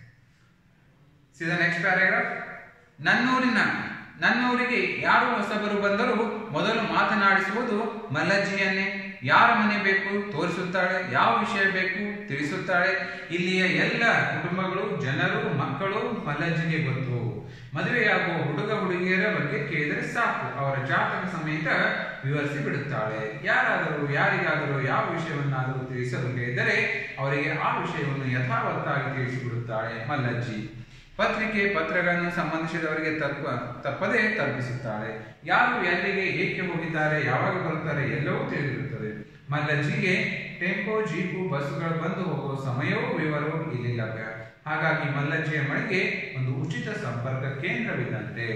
ಸಿದ ನೆಕ್ಸ್ಟ್ ಪ್ಯಾರಾಗ್ರಾಫ್ ನನ್ನೂರಿನ ನನ್ನೂರಿಗೆ ಯಾರು ಹೊಸಬರು ಬಂದರೂ ಮೊದಲು ಮಾತನಾಡಿಸುವುದು ಮಲ್ಲಜ್ಜಿಯನ್ನೇ ಯಾರ ಮನೆ ಬೇಕು ತೋರಿಸುತ್ತಾಳೆ ಯಾವ ವಿಷಯ ಬೇಕು ತಿಳಿಸುತ್ತಾಳೆ ಇಲ್ಲಿಯ ಎಲ್ಲ ಕುಟುಂಬಗಳು ಜನರು ಮಕ್ಕಳು ಮಲ್ಲಜ್ಜಿಗೆ ಗೊತ್ತು ಮದುವೆಯಾಗುವ ಹುಡುಗ ಹುಡುಗಿಯರ ಬಗ್ಗೆ ಕೇಳಿದರೆ ಸಾಕು ಅವರ ಜಾತಕ ಸಮೇತ ವಿವರಿಸಿ ಬಿಡುತ್ತಾಳೆ ಯಾರಾದರೂ ಯಾರಿಗಾದರೂ ಯಾವ ವಿಷಯವನ್ನಾದರೂ ತಿಳಿಸಲು ಕೇಳಿದರೆ ಅವರಿಗೆ ಆ ವಿಷಯವನ್ನು ಯಥಾವತ್ತಾಗಿ ತಿಳಿಸಿಬಿಡುತ್ತಾಳೆ ಮಲ್ಲಜ್ಜಿ ಪತ್ರಿಕೆ ಪತ್ರಗಳನ್ನು ಸಂಬಂಧಿಸಿದವರಿಗೆ ತಪ್ಪ ತಪ್ಪದೇ ತಲುಪಿಸುತ್ತಾಳೆ ಯಾರು ಎಲ್ಲಿಗೆ ಏಕೆ ಹೋಗಿದ್ದಾರೆ ಯಾವಾಗ ಬರುತ್ತಾರೆ ಎಲ್ಲವೂ ತಿಳಿದಿರುತ್ತದೆ ಮಲ್ಲಜ್ಜಿಗೆ ಟೆಂಪೋ ಜೀಪು ಬಸ್ಸುಗಳು ಬಂದು ಹೋಗುವ ಸಮಯವೂ ವಿವರವೂ ಇಲ್ಲಿ ಲಭ್ಯ ಹಾಗಾಗಿ ಮಲ್ಲಜ್ಜಿಯ ಮಳಿಗೆ ಒಂದು ಉಚಿತ ಸಂಪರ್ಕ ಕೇಂದ್ರವಿದ್ದಂತೆ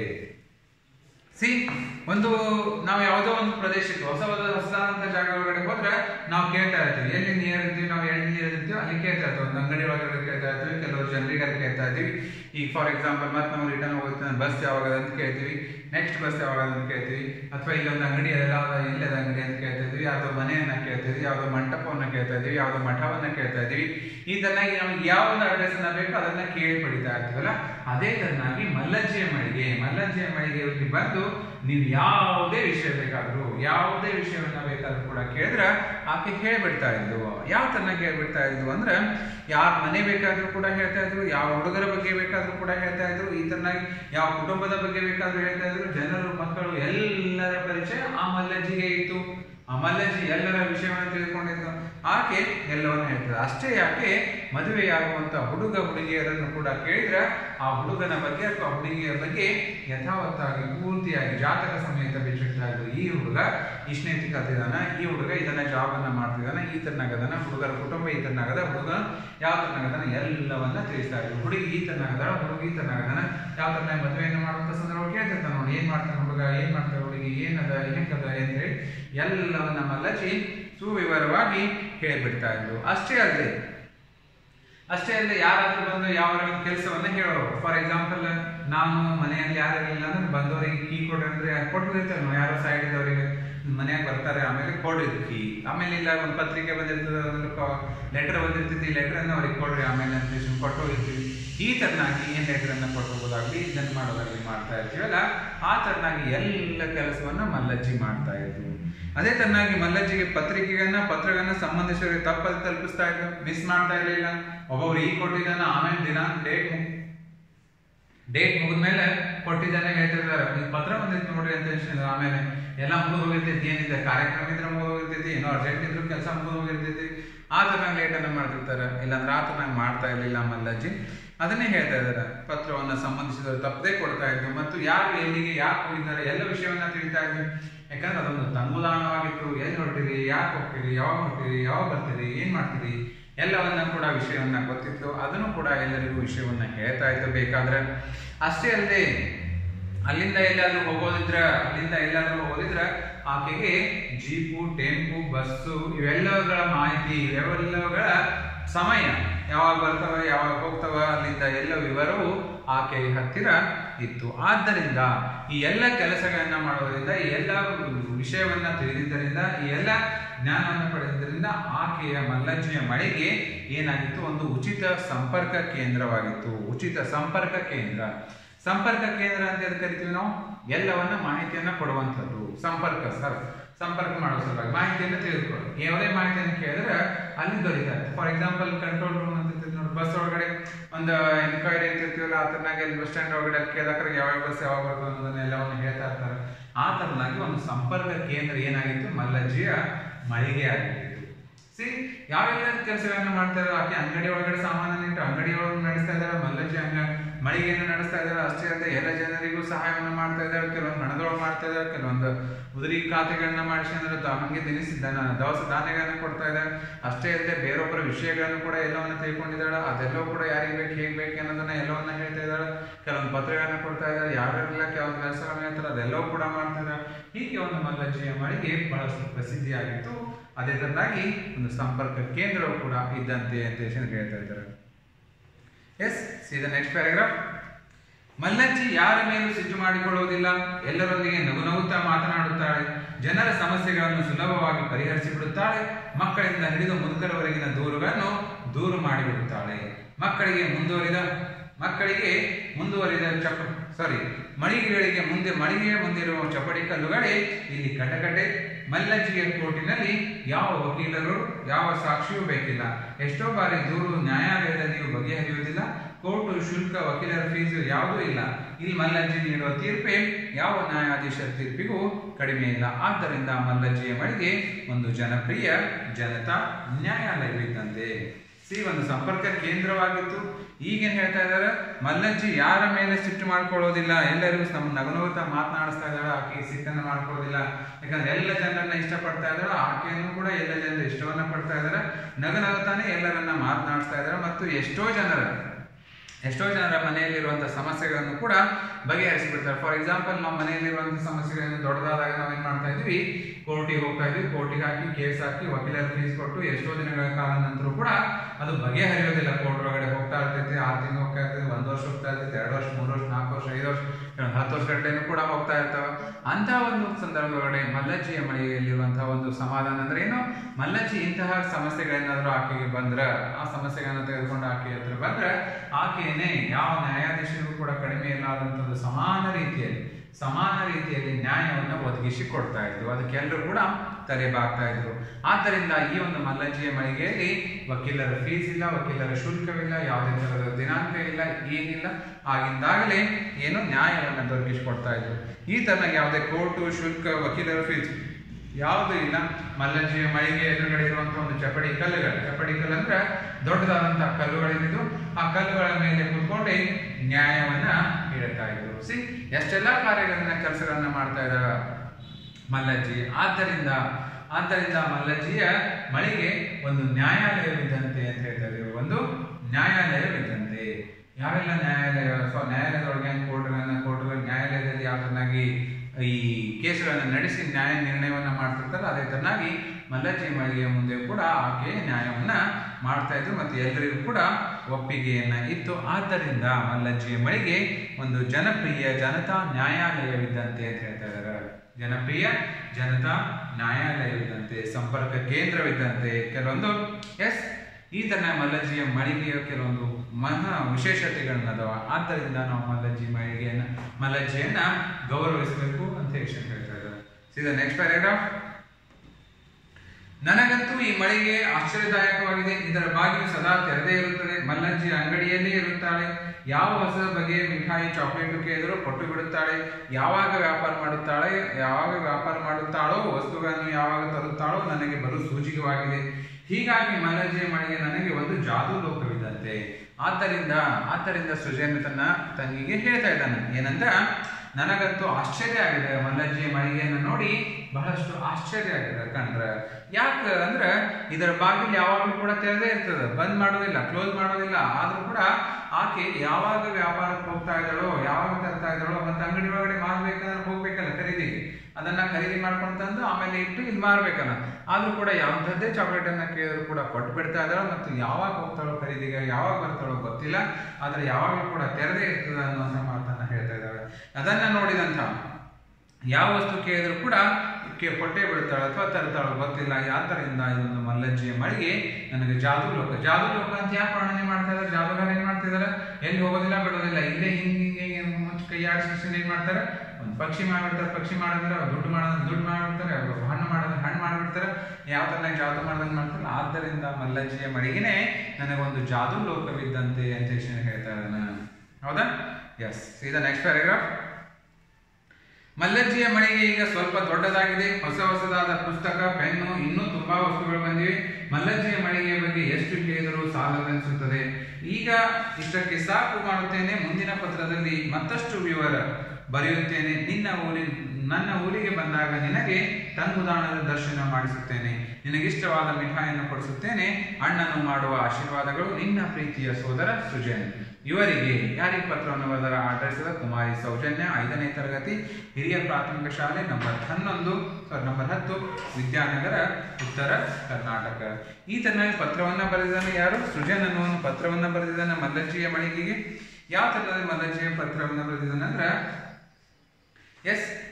ಸಿ ಒಂದು ನಾವು ಯಾವುದೋ ಒಂದು ಪ್ರದೇಶಕ್ಕೆ ಹೊಸ ಹೊಸ ಹೊಸದಾದಂತ ಜಾಗ ಒಳಗಡೆ ಹೋದ್ರೆ ನಾವು ಕೇಳ್ತಾ ಇರ್ತೀವಿ ಎಲ್ಲಿ ನೀರ್ ಇರ್ತೀವಿ ನಾವು ಎಲ್ಲಿ ನೀರ್ ಇರ್ತೀವಿ ಅಲ್ಲಿ ಕೇಳ್ತಾ ಇರ್ತೀವಿ ಒಂದು ಅಂಗಡಿ ಒಳಗಡೆ ಕೇಳ್ತಾ ಇರ್ತೀವಿ ಕೆಲವು ಜನರಿಗೆ ಅಲ್ಲಿ ಕೇಳ್ತಾ ಇರ್ತೀವಿ ಈಗ ಫಾರ್ ಎಕ್ಸಾಂಪಲ್ ಮತ್ತೆ ನಾವು ರಿಟರ್ನ್ ಹೋಗ್ತೀವಿ ಬಸ್ ಯಾವಾಗ ಅಂತ ಕೇಳ್ತೀವಿ ನೆಕ್ಸ್ಟ್ ಬಸ್ ಯಾವಾಗ ಅಂತ ಕೇಳ್ತೀವಿ ಅಥವಾ ಇಲ್ಲಿ ಒಂದು ಅಂಗಡಿ ಅದಲ್ಲ ಇಲ್ಲದ ಅಂಗಡಿ ಅಂತ ಕೇಳ್ತಾ ಇದೀವಿ ಯಾವುದೋ ಮನೆಯನ್ನ ಕೇಳ್ತಾ ಇದೀವಿ ಯಾವುದೋ ಮಂಟಪವನ್ನ ಕೇಳ್ತಾ ಇದೀವಿ ಯಾವುದೋ ಮಠವನ್ನ ಕೇಳ್ತಾ ಇದೀವಿ ಈ ತರನಾಗಿ ನಮ್ಗೆ ಯಾವ್ದು ಅಡ್ರೆಸ್ ಅನ್ನ ಬೇಕು ಅದನ್ನ ಕೇಳಿ ಪಡಿತಾ ಇರ್ತೀವಲ್ಲ ಅದೇ ತರನಾಗಿ ಮಲ್ಲಜ್ಜಿಯ ಮಳಿಗೆ ಮಲ್ಲಜ್ಜಿಯ ಮಳಿಗೆಯಲ್ಲಿ ಬಂದು ನೀವು ಯಾವುದೇ ವಿಷಯ ಬೇಕಾದ್ರೂ ಯಾವುದೇ ವಿಷಯವನ್ನ ಬೇಕಾದ್ರೂ ಕೂಡ ಕೇಳಿದ್ರೆ ಆಕೆ ಹೇಳ್ಬಿಡ್ತಾ ಇದ್ಲು ಯಾವ ತರನಾಗಿ ಹೇಳ್ಬಿಡ್ತಾ ಇದ್ಲು ಅಂದ್ರೆ ಯಾರ ಮನೆ ಬೇಕಾದ್ರೂ ಕೂಡ ಹೇಳ್ತಾ ಇದ್ರು ಯಾವ ಹುಡುಗರ ಬಗ್ಗೆ ಬೇಕಾದ್ರೂ ಕೂಡ ಹೇಳ್ತಾ ಇದ್ರು ಈ ತರನಾಗಿ ಯಾವ ಕುಟುಂಬದ ಬಗ್ಗೆ ಬೇಕಾದ್ರೂ ಹೇಳ್ತಾ ಇದ್ರು ಜನರು ಮಕ್ಕಳು ಎಲ್ಲರ ಪರಿಚಯ ಆ ಮಲ್ಲಜ್ಜಿಗೆ ಇತ್ತು ಆ ಮಲ್ಲಜ್ಜಿ ಎಲ್ಲರ ವಿಷಯವನ್ನು ತಿಳ್ಕೊಂಡಿದ್ದು ಆಕೆ ಎಲ್ಲವನ್ನು ಹೇಳ್ತದೆ ಅಷ್ಟೇ ಯಾಕೆ ಮದುವೆಯಾಗುವಂತ ಹುಡುಗ ಹುಡುಗಿಯರನ್ನು ಕೂಡ ಕೇಳಿದ್ರೆ ಆ ಹುಡುಗನ ಬಗ್ಗೆ ಅಥವಾ ಹುಡುಗಿಯ ಬಗ್ಗೆ ಯಥಾವತ್ತಾಗಿ ಪೂರ್ತಿಯಾಗಿ ಜಾತಕ ಸಮೇತ ಬಿಚ್ಚಿಟ್ಟಾಗ ಈ ಹುಡುಗ ಇಷ್ಟನೇ ಕಲ್ತಿದಾನ ಈ ಹುಡುಗ ಇದನ್ನ ಜಾಬ್ ಅನ್ನ ಮಾಡ್ತಿದ್ದಾನ ಈ ತರನಾಗದಾನ ಹುಡುಗರ ಕುಟುಂಬ ಈ ತರನಾಗದ ಹುಡುಗ ಯಾವ ತರನಾಗದಾನ ಎಲ್ಲವನ್ನ ತಿಳಿಸ್ತಾ ಇದ್ರು ಹುಡುಗಿ ಈ ತರನಾಗದಾಳ ಹುಡುಗಿ ಈ ತರನಾಗದಾನ ಯಾವ ತರನಾಗಿ ಮದುವೆಯನ್ನು ಮಾಡುವಂತ ಸಂದರ್ಭ ಕೇಳ್ತಿರ್ತಾನ ನೋಡಿ ಏನ್ ಮಾಡ್ತಾನೆ ಹುಡುಗ ಏನ್ ಮಾಡ್ತಾನೆ ಹುಡುಗಿ ಏನದ ಹೆಂಗದ ಅಂತ ಹೇಳಿ ಎಲ್ಲವನ್ನ ಮಲ್ಲಜಿ ಸುವಿವರವಾಗಿ ಹೇಳಿಬಿಡ್ತಾ ಇದ್ರು ಅಷ್ಟೇ ಅಲ್ಲದೆ ಅಷ್ಟೇ ಅಲ್ಲದೆ ಯಾರಾದ್ರೂ ಬಂದು ಯಾವ ಒಂದು ಕೆಲಸವನ್ನ ಹೇಳೋರು ಫಾರ್ ಎಕ್ಸಾಂಪಲ್ ನಾನು ಮನೆಯಲ್ಲಿ ಯಾರು ಇರಲಿಲ್ಲ ಅಂದ್ರೆ ಬಂದವರಿಗೆ ಕೀ ಕೊಡ್ರಿ ಅಂದ್ರೆ ಕೊಟ್ಟಿರ್ತೇವೆ ನಾವು ಯಾರೋ ಸೈಡ್ ಇದ್ದವರಿಗೆ ಮನೆಯಾಗ ಬರ್ತಾರೆ ಆಮೇಲೆ ಕೊಡಿದ್ರು ಕೀ ಆಮೇಲೆ ಇಲ್ಲ ಒಂದು ಪತ್ರಿಕೆ ಬಂದಿರ್ತದೆ ಒಂದು ಲೆಟರ್ ಬಂದಿರ್ತೈತಿ ಲೆಟರ್ ಅನ್ನ ಅವ್ರಿಗೆ ಕೊಡ್ರಿ ಆಮೇಲೆ ಅಂತ ಕೊಟ್ಟು ಹೋಗಿರ್ತೀವಿ ಈ ತರನಾಗಿ ಏನ್ ಲೆಟರ್ ಅನ್ನ ಕೊಟ್ಟೋಗೋದಾಗ್ಲಿ ಇದನ್ನ ಮಾಡೋದಾಗ್ಲಿ ಮಾಡ್ತಾ ಇರ್ತೀವಲ್ಲ ಆ ತರನಾಗಿ ಎಲ್ಲ ಕೆಲಸವನ್ನ ಮಲ್ಲಜ್ಜಿ ಮಾಡ್ತಾ ಇದ್ರು ಅದೇ ತರನಾಗಿ ಮಲ್ಲಜ್ಜಿಗೆ ಪತ್ರಿಕೆಗಳನ್ನ ಪತ್ರಗಳನ್ನ ಸಂಬಂಧಿಸಿದವರಿಗೆ ತಪ್ಪಲ್ಲಿ ತಲುಪಿಸ್ತಾ ಇದ್ರು ಮಿಸ್ ಮಾಡ್ತಾ ಇರಲಿಲ್ಲ ಒಬ್ಬೊಬ್ರು ಈಗ ಕೊಟ್ಟಿದ್ದಾನ ಆಮೇಲೆ ದಿನ ಡೇಟ್ ಡೇಟ್ ಮುಗಿದ್ಮೇಲೆ ಕೊಟ್ಟಿದ್ದಾನೆ ಹೇಳ್ತಿರ್ತಾರೆ ಈ ಪತ್ರ ಬಂದಿತ್ತು ನೋಡ್ರಿ ಅಂತ ಹೇಳಿ ಆಮೇಲೆ ಎಲ್ಲ ಮುಗಿದು ಹೋಗಿರ್ತೈತಿ ಏನಿದೆ ಕಾರ್ಯಕ್ರಮ ಇದ್ರೆ ಮುಗಿದು ಹೋಗಿರ್ತೈತಿ ಏನೋ ಅರ್ಜೆಂಟ್ ಇದ್ರು ಕೆಲಸ ಮುಗಿದು ಹೋಗಿರ್ತೈತಿ ಆ ತರನಾಗಿ ಲೇಟ್ ಅನ್ನ ಮಾಡ್ತಿರ್ತಾರೆ ಇಲ್ಲಾಂದ್ರೆ ಆ ತರನಾಗಿ ಮಾಡ್ತಾ ಇರ್ಲಿಲ್ಲ ಮಲ್ಲಜ್ಜಿ ಅದನ್ನೇ ಹೇಳ್ತಾ ಇದ್ದಾರೆ ಪತ್ರವನ್ನ ಸಂಬಂಧಿಸಿದವರು ತಪ್ಪದೇ ಕೊಡ್ತಾ ಇದ್ರು ಮತ್ತು ಯಾರು ಎಲ್ಲಿಗೆ ಯಾಕೆ ಹೋಗಿದ್ದಾರೆ ಎಲ್ಲ ವಿಷಯವನ್ನ ತಿಳಿತಾ ಇದ್ರು ಯಾಕಂದ್ರೆ ಅದೊಂದು ತಂಗುದಾಣವಾಗಿತ್ತು ಎಲ್ಲಿ ಹೊರಟಿರಿ ಯಾಕೆ ಹೋಗ್ತೀರಿ ಯಾವಾಗ ಹೊರಟಿರಿ ಯಾವಾಗ ಬರ್ತೀರಿ ಏನ್ ಮಾಡ್ತೀರಿ ಎಲ್ಲವನ್ನ ಕೂಡ ವಿಷಯವನ್ನ ಗೊತ್ತಿತ್ತು ಅದನ್ನು ಕೂಡ ಎಲ್ಲರಿಗೂ ವಿಷಯವನ್ನ ಹೇಳ್ತಾ ಇತ್ತು ಬೇಕಾದ್ರೆ ಅಷ್ಟೇ ಅಲ್ಲದೆ ಅಲ್ಲಿಂದ ಎಲ್ಲಾದ್ರೂ ಹೋಗೋದಿದ್ರ ಅಲ್ಲಿಂದ ಎಲ್ಲಾದ್ರೂ ಹೋಗೋದಿದ್ರ ಆಕೆಗೆ ಜೀಪು ಟೆಂಪು ಬಸ್ಸು ಇವೆಲ್ಲವುಗಳ ಮಾಹಿತಿ ಇವೆಲ್ಲವುಗಳ ಸಮಯ ಯಾವಾಗ ಬರ್ತಾವ ಯಾವಾಗ ಹೋಗ್ತಾವ ಅಲ್ಲಿಂದ ಎಲ್ಲ ವಿವರವು ಆಕೆ ಹತ್ತಿರ ಇತ್ತು ಆದ್ದರಿಂದ ಈ ಎಲ್ಲ ಕೆಲಸಗಳನ್ನ ಮಾಡೋದ್ರಿಂದ ಈ ಎಲ್ಲ ವಿಷಯವನ್ನ ತಿಳಿದಿದ್ದರಿಂದ ಈ ಎಲ್ಲ ಜ್ಞಾನವನ್ನು ಪಡೆದಿದ್ದರಿಂದ ಆಕೆಯ ಮಲ್ಲಜ್ಜಿಯ ಮಳೆಗೆ ಏನಾಗಿತ್ತು ಒಂದು ಉಚಿತ ಸಂಪರ್ಕ ಕೇಂದ್ರವಾಗಿತ್ತು ಉಚಿತ ಸಂಪರ್ಕ ಕೇಂದ್ರ ಸಂಪರ್ಕ ಕೇಂದ್ರ ಅಂತ ಎದಕ್ಕೆ ಕರಿತೀವಿ ನಾವು ಎಲ್ಲವನ್ನ ಮಾಹಿತಿಯನ್ನ ಕೊಡುವಂಥದ್ದು ಸಂಪರ್ಕ ಸರ್ ಸಂಪರ್ಕ ಮಾಡೋ ಸಲುವಾಗಿ ಮಾಹಿತಿಯನ್ನು ತಿಳಿದುಕೊಳ್ಳಿ ಯಾವುದೇ ಮಾಹಿತಿಯನ್ನು ಕೇಳಿದ್ರೆ ಅಲ್ಲಿ ದೊರೀತಾರೆ ಫಾರ್ ಎಕ್ಸಾಂಪಲ್ ಕಂಟ್ರೋಲ್ ರೂಮ್ ಅಂತ ಇರ್ತೈತಿ ನೋಡಿ ಬಸ್ ಒಳಗಡೆ ಒಂದು ಎನ್ಕ್ವೈರಿ ಅಂತ ಇರ್ತೀವಲ್ಲ ಆ ತರನಾಗಿ ಅಲ್ಲಿ ಬಸ್ ಸ್ಟ್ಯಾಂಡ್ ಒಳಗಡೆ ಕೇಳಿದಾಗ ಯಾವ ಬಸ್ ಯಾವಾಗ ಬರ್ತದೆ ಅನ್ನೋದನ್ನ ಎಲ್ಲವನ್ನು ಹೇಳ್ತಾ ಇರ್ತಾರೆ ಆ ತರನಾಗಿ ಒಂದು ಸಂಪರ್ಕ ಕೇಂದ್ರ ಏನಾಗಿತ್ತು ಮಲ್ಲಜ್ಜಿಯ ಮಳಿಗೆ ಆಗಿತ್ತು ಸಿ ಯಾವೆಲ್ಲ ಕೆಲಸಗಳನ್ನ ಮಾಡ್ತಾರೆ ಆಕೆ ಅಂಗಡಿ ಒಳಗಡೆ ಸಾಮಾನನ್ನ ಇಟ್ಟು ಅಂಗಡಿ ಒಳಗೆ ನಡೆಸ್ತಾ ಇದ್ದಾರೆ ಮಲ್ಲಜ್ಜಿ ಅಂಗ ಮಳಿಗೆಯನ್ನು ನಡೆಸ್ತಾ ಇದ್ದಾರೆ ಅಷ್ಟೇ ಅಲ್ಲದೆ ಎಲ್ಲ ಜನರಿಗೂ ಸಹಾಯವನ್ನು ಮಾಡ್ತಾ ಇದ್ದಾರೆ ಕೆಲವೊಂದು ಹಣದೊಳಗೆ ಮಾಡ್ತಾ ಇದ್ದಾರೆ ಕೆಲವೊಂದು ಉದುರಿ ಖಾತೆಗಳನ್ನ ಮಾಡಿಸ್ಕೊಂಡ್ರೆ ಹಂಗೆ ದಿನಿಸಿ ದನ ದವಸ ಧಾನ್ಯಗಳನ್ನ ಕೊಡ್ತಾ ಇದ್ದಾರೆ ಅಷ್ಟೇ ಅಲ್ಲದೆ ಬೇರೊಬ್ಬರ ವಿಷಯಗಳನ್ನು ಕೂಡ ಎಲ್ಲವನ್ನ ತಿಳ್ಕೊಂಡಿದ್ದಾಳೆ ಅದೆಲ್ಲವೂ ಕೂಡ ಯಾರಿಗೆ ಬೇಕು ಹೇಗೆ ಬೇಕು ಅನ್ನೋದನ್ನ ಎಲ್ಲವನ್ನ ಹೇಳ್ತಾ ಇದ್ದಾಳೆ ಕೆಲವೊಂದು ಪತ್ರಗಳನ್ನ ಕೊಡ್ತಾ ಇದ್ದಾರೆ ಯಾರ್ಯಾರೆಲ್ಲ ಕೆಲವೊಂದು ಕೆಲಸಗಳನ್ನ ಹೇಳ್ತಾರೆ ಅದೆಲ್ಲವೂ ಕೂಡ ಮಾಡ್ತಾ ಇದ್ದಾರೆ ಹೀಗೆ ಒಂದು ಮಲ್ಲಜ್ಜಿಯ ಮಳಿಗೆ ಬಹಳಷ್ಟು ಪ್ರಸಿದ್ಧಿಯಾಗಿತ್ತು ಅದೇ ತರನಾಗಿ ಒಂದು ಸಂಪರ್ಕ ಕೇಂದ್ರವು ಕೂಡ ಇದ್ದಂತೆ ಅಂತ ಹೇಳಿ ಹೇಳ್ತಾ ಇದ್ದಾರೆ yes see the next paragraph Mallajji ಯಾರ ಮೇಲೂ ಸಿಟ್ಟು ಮಾಡಿಕೊಳ್ಳುವುದಿಲ್ಲ ಎಲ್ಲರೊಂದಿಗೆ ನಗು ನಗುತ್ತಾ ಮಾತನಾಡುತ್ತಾಳೆ ಜನರ ಸಮಸ್ಯೆಗಳನ್ನು ಸುಲಭವಾಗಿ ಪರಿಹರಿಸಿ ಬಿಡುತ್ತಾಳೆ ಮಕ್ಕಳಿಂದ ಹಿಡಿದು ಮುದುಕರವರೆಗಿನ ದೂರುಗಳನ್ನು ದೂರು ಮಾಡಿಬಿಡುತ್ತಾಳೆ ಮಕ್ಕಳಿಗೆ ಮುಂದುವರಿದ ಮಕ್ಕಳಿಗೆ ಮುಂದುವರಿದ ಚಪ ಸಾರಿ ಮಳಿಗೆಗಳಿಗೆ ಮುಂದೆ ಮಳಿಗೆಯ ಮುಂದಿರುವ ಚಪಡಿ ಕಲ್ಲುಗಳೇ ಇಲ್ಲಿ ಕಟಕಟೆ ಮಲ್ಲಜ್ಜಿಯ ಕೋರ್ಟಿನಲ್ಲಿ ಯಾವ ವಕೀಲರು ಯಾವ ಸಾಕ್ಷಿಯೂ ಬೇಕಿಲ್ಲ ಎಷ್ಟೋ ಬಾರಿ ದೂರು ನ್ಯಾಯಾಲಯದಲ್ಲಿಯೂ ಬಗೆಹರಿಯುವುದಿಲ್ಲ ಕೋರ್ಟು ಶುಲ್ಕ ವಕೀಲರ ಫೀಸ್ ಯಾವುದೂ ಇಲ್ಲ ಇಲ್ಲಿ ಮಲ್ಲಜ್ಜಿ ನೀಡುವ ತೀರ್ಪೆ ಯಾವ ನ್ಯಾಯಾಧೀಶರ ತೀರ್ಪಿಗೂ ಕಡಿಮೆ ಇಲ್ಲ ಆದ್ದರಿಂದ ಮಲ್ಲಜ್ಜಿಯ ಮಳಿಗೆ ಒಂದು ಜನಪ್ರಿಯ ಜನತಾ ನ್ಯಾಯಾಲಯವಿದ್ದಂತೆ ಸಿ ಒಂದು ಸಂಪರ್ಕ ಕೇಂದ್ರವಾಗಿತ್ತು ಈಗೇನ್ ಹೇಳ್ತಾ ಇದ್ದಾರೆ ಮಲ್ಲಜ್ಜಿ ಯಾರ ಮೇಲೆ ಸಿಟ್ಟು ಮಾಡ್ಕೊಳ್ಳೋದಿಲ್ಲ ಎಲ್ಲರಿಗೂ ನಮ್ಮ ನಗನಗುತ್ತಾ ಮಾತನಾಡಿಸ್ತಾ ಇದ್ದಾಳೆ ಆಕೆ ಸಿಟ್ಟನ್ನು ಮಾಡ್ಕೊಳ್ಳೋದಿಲ್ಲ ಯಾಕಂದ್ರೆ ಎಲ್ಲ ಜನರನ್ನ ಇಷ್ಟಪಡ್ತಾ ಇದ್ದಾಳೆ ಆಕೆಯನ್ನು ಕೂಡ ಎಲ್ಲ ಜನರು ಇಷ್ಟವನ್ನ ಪಡ್ತಾ ಇದ್ದಾರೆ ನಗನಗುತ್ತಾನೆ ಎಲ್ಲರನ್ನ ಮಾತನಾಡಿಸ್ತಾ ಇದ್ದಾರೆ ಮತ್ತು ಎಷ್ಟೋ ಜನರ ಎಷ್ಟೋ ಜನರ ಮನೆಯಲ್ಲಿರುವಂತಹ ಸಮಸ್ಯೆಗಳನ್ನು ಕೂಡ ಬಗೆಹರಿಸಿಬಿಡ್ತಾರೆ ಫಾರ್ ಎಕ್ಸಾಂಪಲ್ ನಮ್ಮ ಮನೆಯಲ್ಲಿರುವಂತಹ ಸಮಸ್ಯೆಗಳನ್ನು ದೊಡ್ಡದಾದಾಗ ನಾವೇನ್ ಮಾಡ್ತಾ ಇದ್ವಿ ಕೋರ್ಟಿಗೆ ಹೋಗ್ತಾ ಇದ್ವಿ ಕೋರ್ಟಿಗೆ ಹಾಕಿ ಕೇಸ್ ಹಾಕಿ ವಕೀಲರ ಫೀಸ್ ಕೊಟ್ಟು ಎಷ್ಟೋ ದಿನಗಳ ಕಾಲ ನಂತರ ಕೂಡ ಅದು ಬಗೆಹರಿಯೋದಿಲ್ಲ ಕೋರ್ಟ್ ಒಳಗಡೆ ಹೋಗ್ತಾ ಇರ್ತೈತಿ ಆರು ತಿಂಗಳು ಹೋಗ್ತಾ ಇರ್ತೈತಿ ಒಂದ್ ವರ್ಷ ಹೋಗ್ತಾ ಇರ್ತೈತಿ ಎರಡು ವರ್ಷ ಮೂರು ವರ್ಷ ನಾಲ್ಕು ವರ್ಷ ಐದು ವರ್ಷ ಕೆಲವೊಂದು ಹತ್ತು ವರ್ಷ ಗಂಟೆನೂ ಕೂಡ ಹೋಗ್ತಾ ಇರ್ತಾವ ಅಂತ ಒಂದು ಸಂದರ್ಭದೊಳಗಡೆ ಮಲ್ಲಜ್ಜಿಯ ಮಳೆಯಲ್ಲಿರುವಂತಹ ಒಂದು ಸಮಾಧಾನ ಅಂದ್ರೆ ಏನು ಮಲ್ಲಜ್ಜಿ ಇಂತಹ ಸಮಸ್ಯೆಗಳೇನಾದ್ರೂ ಆಕೆಗೆ ಬಂದ್ರ ಆ ಸಮಸ್ಯೆಗಳನ್ನ ತೆಗೆದುಕೊಂಡು ಆಕೆ ಹತ್ರ ಬಂದ್ರೆ ಆಕೆಯೇ ಯಾವ ನ್ಯಾಯಾಧೀಶರಿಗೂ ಕೂಡ ಕಡಿಮೆ ಇಲ್ಲದಂಥದ್ದು ಸಮಾನ ರೀತಿಯಲ್ಲಿ ಸಮಾನ ರೀತಿಯಲ್ಲಿ ನ್ಯಾಯವನ್ನು ಒದಗಿಸಿ ಕೊಡ್ತಾ ಇದ್ರು ಅದಕ್ಕೆ ಎಲ್ಲರೂ ಕೂಡ ತಲೆ ಬಾಗ್ತಾ ಇದ್ರು ಆದ್ದರಿಂದ ಈ ಒಂದು ಮಲ್ಲಜ್ಜಿಯ ಮಳಿಗೆಯಲ್ಲಿ ವಕೀಲರ ಫೀಸ್ ಇಲ್ಲ ವಕೀಲರ ಶುಲ್ಕವಿಲ್ಲ ಯಾವುದೇ ತರಹದ ದಿನಾಂಕ ಇಲ್ಲ ಏನಿಲ್ಲ ಆಗಿಂದಾಗಲೇ ಏನು ನ್ಯಾಯವನ್ನು ದೊರಕಿಸಿಕೊಡ್ತಾ ಇದ್ರು ಈ ತರನಾಗಿ ಯಾವುದೇ ಕೋರ್ಟು ಶುಲ್ಕ ವಕೀಲರ ಫೀಸ್ ಯಾವುದೂ ಇಲ್ಲ ಮಲ್ಲಜ್ಜಿಯ ಮಳಿಗೆ ಎದುರುಗಡೆ ಇರುವಂತಹ ಒಂದು ಚಪಡಿ ಕಲ್ಲುಗಳು ಚಪಡಿ ಕಲ್ಲು ಅಂದ್ರೆ ದೊಡ್ಡದಾದಂತಹ ಕಲ್ಲುಗಳಿದ್ದು ಆ ಕಲ್ಲುಗಳ ಮೇಲೆ ಕುತ್ಕೊಂಡು ನ್ಯಾಯವನ್ನ ಹೇಳ್ತಾ ಇದ್ರು ಸಿ ಎಷ್ಟೆಲ್ಲಾ ಕಾರ್ಯಗಳನ್ನ ಕೆಲಸಗಳನ್ನ ಮಾಡ್ತಾ ಇದ್ದಾರ ಮಲ್ಲಜ್ಜಿ ಆದ್ದರಿಂದ ಆದ್ದರಿಂದ ಮಲ್ಲಜ್ಜಿಯ ಮಳಿಗೆ ಒಂದು ನ್ಯಾಯಾಲಯವಿದ್ದಂತೆ ಅಂತ ಹೇಳ್ತಾ ಇದ್ದೀವಿ ಒಂದು ನ್ಯಾಯಾಲಯವಿದ್ದಂತೆ ಯಾವೆಲ್ಲ ನ್ಯಾಯಾಲಯ ಸೊ ನ್ಯಾಯಾಲಯದೊಳಗೆ ಕೋರ್ಟ್ಗಳನ್ನ ಕೋರ್ಟ್ಗಳ ನ್ಯಾಯಾಲಯದಲ್ಲಿ ಯಾವ ತರನಾಗಿ ಈ ಕೇಸುಗಳನ್ನ ನಡೆಸಿ ನ್ಯಾಯ ನಿರ್ಣಯವನ್ನ ಮಾಡ್ತಿರ್ತಾರೆ ಅದೇ ತರನಾಗಿ ಮಲ್ಲಜ್ಜಿ ಮಳಿಗೆಯ ಮುಂದೆ ಕೂಡ ಆಕೆ ನ್ಯಾಯವನ್ನ ಮಾಡ್ತಾ ಇದ್ರು ಮತ್ತೆ ಎಲ್ಲರಿಗೂ ಕೂಡ ಒಪ್ಪಿಗೆಯನ್ನ ಇತ್ತು ಆದ್ದರಿಂದ ಮಲ್ಲಜ್ಜಿಯ ಮಳಿಗೆ ಒಂದು ಜನಪ್ರಿಯ ಜನತಾ ನ್ಯಾಯಾಲಯವಿದ್ದಂತೆ ಅಂತ ಹೇಳ್ತಾ ಇದ್ದಾರೆ ಜನಪ್ರಿಯ ಜನತಾ ನ್ಯಾಯಾಲಯವಿದ್ದಂತೆ ಸಂಪರ್ಕ ಕೇಂದ್ರವಿದ್ದಂತೆ ಕೆಲವೊಂದು ಎಸ್ ಈ ತರ ಮಲ್ಲಜ್ಜಿಯ ಮಳಿಗೆಯ ಕೆಲವೊಂದು ಮಹಾ ವಿಶೇಷತೆಗಳನ್ನದವ ಆದ್ದರಿಂದ ನಾವು ಮಲ್ಲಜ್ಜಿ ಮಳಿಗೆಯನ್ನ ಮಲ್ಲಜ್ಜಿಯನ್ನ ಗೌರವಿಸಬೇಕು ಅಂತ ಹೇಳಿ ಹೇಳ್ತಾ ಇದ್ದಾರೆ ಸೀದಾ ನೆಕ್ಸ್ಟ್ ಪ್ಯಾರಾಗ್ರಾಫ್ ನನಗಂತೂ ಈ ಮಳಿಗೆ ಆಶ್ಚರ್ಯದಾಯಕವಾಗಿದೆ ಇದರ ಬಾಗಿಲು ಸದಾ ತೆರೆದೇ ಇರುತ್ತದೆ ಮಲ್ಲಜ್ಜಿ ಅಂಗಡಿಯಲ್ಲೇ ಇರುತ್ತಾಳೆ ಯಾವ ಹೊಸ ಬಗೆಯ ಮಿಠಾಯಿ ಚಾಕ್ಲೇಟ್ ಕೇಳಿದರೂ ಕೊಟ್ಟು ಬಿಡುತ್ತಾಳೆ ಯಾವಾಗ ವ್ಯಾಪಾರ ಮಾಡುತ್ತಾಳೆ ಯಾವಾಗ ವ್ಯಾಪಾರ ಮಾಡುತ್ತಾಳೋ ವಸ್ತುಗಳನ್ನು ಯಾವಾಗ ತರುತ್ತಾಳೋ ನನಗೆ ಬಲು ಸೂಚಿಕವಾಗಿದೆ ಹೀಗಾಗಿ ಮಲ್ಲಜ್ಜಿಯ ಮಳಿಗೆ ನನಗೆ ಒಂದು ಜಾದೂ ಲೋಕವಿದ್ದಂತೆ ಆದ್ದರಿಂದ ಆದ್ದರಿಂದ ಸುಜೇಂದ್ರ ತನ್ನ ತಂಗಿಗೆ ಹೇಳ್ತಾ ಇದ್ದಾನೆ ಏನಂದ್ರ ನನಗಂತೂ ಆಶ್ಚರ್ಯ ಆಗಿದೆ ಮಲ್ಲಜ್ಜಿಯ ಮಳಿಗೆಯನ್ನು ನೋಡಿ ಬಹಳಷ್ಟು ಆಶ್ಚರ್ಯ ಆಗಿದೆ ಕಂಡ್ರ ಯಾಕೆ ಅಂದ್ರ ಇದರ ಬಾಗಿಲು ಯಾವಾಗಲೂ ಕೂಡ ತೆರೆದೇ ಇರ್ತದೆ ಬಂದ್ ಮಾಡೋದಿಲ್ಲ ಕ್ಲೋಸ್ ಮಾಡೋದಿಲ್ಲ ಆದ್ರೂ ಕೂಡ ಆಕೆ ಯಾವಾಗ ವ್ಯಾಪಾರಕ್ಕೆ ಹೋಗ್ತಾ ಇದ್ದಾಳೋ ಯಾವಾಗ ತರ್ತಾ ಇದ್ದಾಳೋ ಮತ್ತೆ ಅಂಗಡಿ ಒಳಗಡೆ ಮಾರ್ಬೇಕಂದ್ರೆ ಹೋಗ್ಬೇಕಲ್ಲ ಖರೀದಿಗೆ ಅದನ್ನ ಖರೀದಿ ಮಾಡ್ಕೊಂಡು ತಂದು ಆಮೇಲೆ ಇಟ್ಟು ಇಲ್ಲಿ ಮಾರ್ಬೇಕಲ್ಲ ಆದ್ರೂ ಕೂಡ ಯಾವುದದ್ದೇ ಚಾಕ್ಲೇಟ್ ಅನ್ನ ಕೇಳಿದ್ರು ಕೂಡ ಕೊಟ್ಟು ಬಿಡ್ತಾ ಇದ್ದಾಳೋ ಮತ್ತು ಯಾವಾಗ ಹೋಗ್ತಾಳೋ ಖರೀದಿಗೆ ಯಾವಾಗ ಬರ್ತಾಳೋ ಗೊತ್ತಿಲ್ಲ ಆದ್ರೆ ಯಾವಾಗಲೂ ಕೂಡ ತೆರೆದೇ ಇರ್ತದೆ ಅನ್ನುವಂಥ ಮಾತನ್ನ ಹೇಳ್ತಾ ಇದ್ದಾಳೆ ಅದನ್ನ ನೋಡಿದಂಥ ಯಾವ ವಸ್ತು ಕೇಳಿದ್ರು ಕೂಡ ಕೆ- ಕೊಟ್ಟೇ ಬಿಡ್ತಾಳೆ ಅಥವಾ ತರ್ತಾಳೋ ಗೊತ್ತಿಲ್ಲ ಯಾತರಿಂದ ಇದೊಂದು ಮಲ್ಲಜ್ಜಿಯ ಮಳಿಗೆ ನನಗೆ ಜಾದೂ ಲೋಕ ಜಾದೂ ಲೋಕ ಅಂತ ಯಾಕೆ ವರ್ಣನೆ ಮಾಡ್ತಾ ಇದ್ದಾರೆ ಜಾದೂಗಾರ ಏನ್ ಮಾಡ್ತಿದಾರೆ ಎಲ್ಲಿ ಹೋಗೋದಿಲ್ಲ ಬಿಡೋದಿಲ್ಲ ಇಲ್ಲೇ ಹಿಂಗೆ ಹಿಂಗೆ ಮುಂಚೆ ಕೈ ಆಡಿಸಿ ಏನ್ ಮಾಡ್ತಾರೆ ಒಂದು ಪಕ್ಷಿ ಮಾಡ್ಬಿಡ್ತಾರೆ ಪಕ್ಷಿ ಮಾಡಿದ್ರೆ ದುಡ್ಡು ಮಾಡೋದ್ರೆ ದುಡ್ಡು ಮಾಡ್ಬಿಡ್ತಾರೆ ಅವ್ರು ಹಣ್ಣು ಮಾಡಿದ್ರೆ ಹಣ್ಣು ಮಾಡ್ಬಿಡ್ತಾರೆ ಯಾವ ತರ ಜಾದೂ ಮಾಡ್ದಂಗೆ ಮಾಡ್ತಾರೆ ಆದ್ದರಿಂದ ಮಲ್ಲಜ್ಜಿಯ ಮಳಿಗೆನೆ ನನಗೊಂದು ಜಾದೂ ಲೋಕವಿದ್ದಂತೆ ಅಂತ ಹೇಳಿ ಹೇಳ್ತಾ ಇದ್ದಾನೆ ಹೌದಾ ಎಸ್ ಸೀದಾ ನೆಕ್ಸ್ಟ್ ಪ್ಯಾರಾಗ್ರಾಫ್ ಮಲ್ಲಜ್ಜಿಯ ಮಳಿಗೆ ಈಗ ಸ್ವಲ್ಪ ದೊಡ್ಡದಾಗಿದೆ ಹೊಸ ಹೊಸದಾದ ಪುಸ್ತಕ ಪೆನ್ನು ಇನ್ನೂ ತುಂಬಾ ವಸ್ತುಗಳು ಬಂದಿವೆ ಮಲ್ಲಜ್ಜಿಯ ಮಳಿಗೆಯ ಬಗ್ಗೆ ಎಷ್ಟು ಹೇಳಿದರೂ ಸಾಲದೆನಿಸುತ್ತದೆ ಈಗ ಇಷ್ಟಕ್ಕೆ ಸಾಕು ಮಾಡುತ್ತೇನೆ ಮುಂದಿನ ಪತ್ರದಲ್ಲಿ ಮತ್ತಷ್ಟು ವಿವರ ಬರೆಯುತ್ತೇನೆ ನಿನ್ನ ಊರಿ ನನ್ನ ಊರಿಗೆ ಬಂದಾಗ ನಿನಗೆ ತಂಗುದಾಣದ ದರ್ಶನ ಮಾಡಿಸುತ್ತೇನೆ ನಿನಗಿಷ್ಟವಾದ ಮಿಠಾಯಿಯನ್ನು ಕೊಡಿಸುತ್ತೇನೆ ಅಣ್ಣನು ಮಾಡುವ ಆಶೀರ್ವಾದಗಳು ನಿನ್ನ ಪ್ರೀತಿಯ ಸೋದರ ಸುಜನ್ ಇವರಿಗೆ ಯಾರಿಗೆ ಪತ್ರವನ್ನು ಬರೆದರ ಆಧರಿಸಿದ ಕುಮಾರಿ ಸೌಜನ್ಯ ಐದನೇ ತರಗತಿ ಹಿರಿಯ ಪ್ರಾಥಮಿಕ ಶಾಲೆ ನಂಬರ್ ಹನ್ನೊಂದು ಸಾರಿ ನಂಬರ್ ಹತ್ತು ವಿದ್ಯಾನಗರ ಉತ್ತರ ಕರ್ನಾಟಕ ಈ ತರನಾಗಿ ಪತ್ರವನ್ನ ಬರೆದಿದ್ದಾನೆ ಯಾರು ಸೃಜನ್ ಅನ್ನುವನು ಪತ್ರವನ್ನ ಬರೆದಿದ್ದಾನೆ ಮಲ್ಲಜ್ಜಿಯ ಮಳಿಗೆಗೆ ಯಾವ ತರದಲ್ಲಿ ಮಲ್ಲಜ್ಜಿಯ ಪತ್ರವನ್ನ ಬರೆದಿದ್ದಾನೆ ಅಂದ್ರ ಎಸ್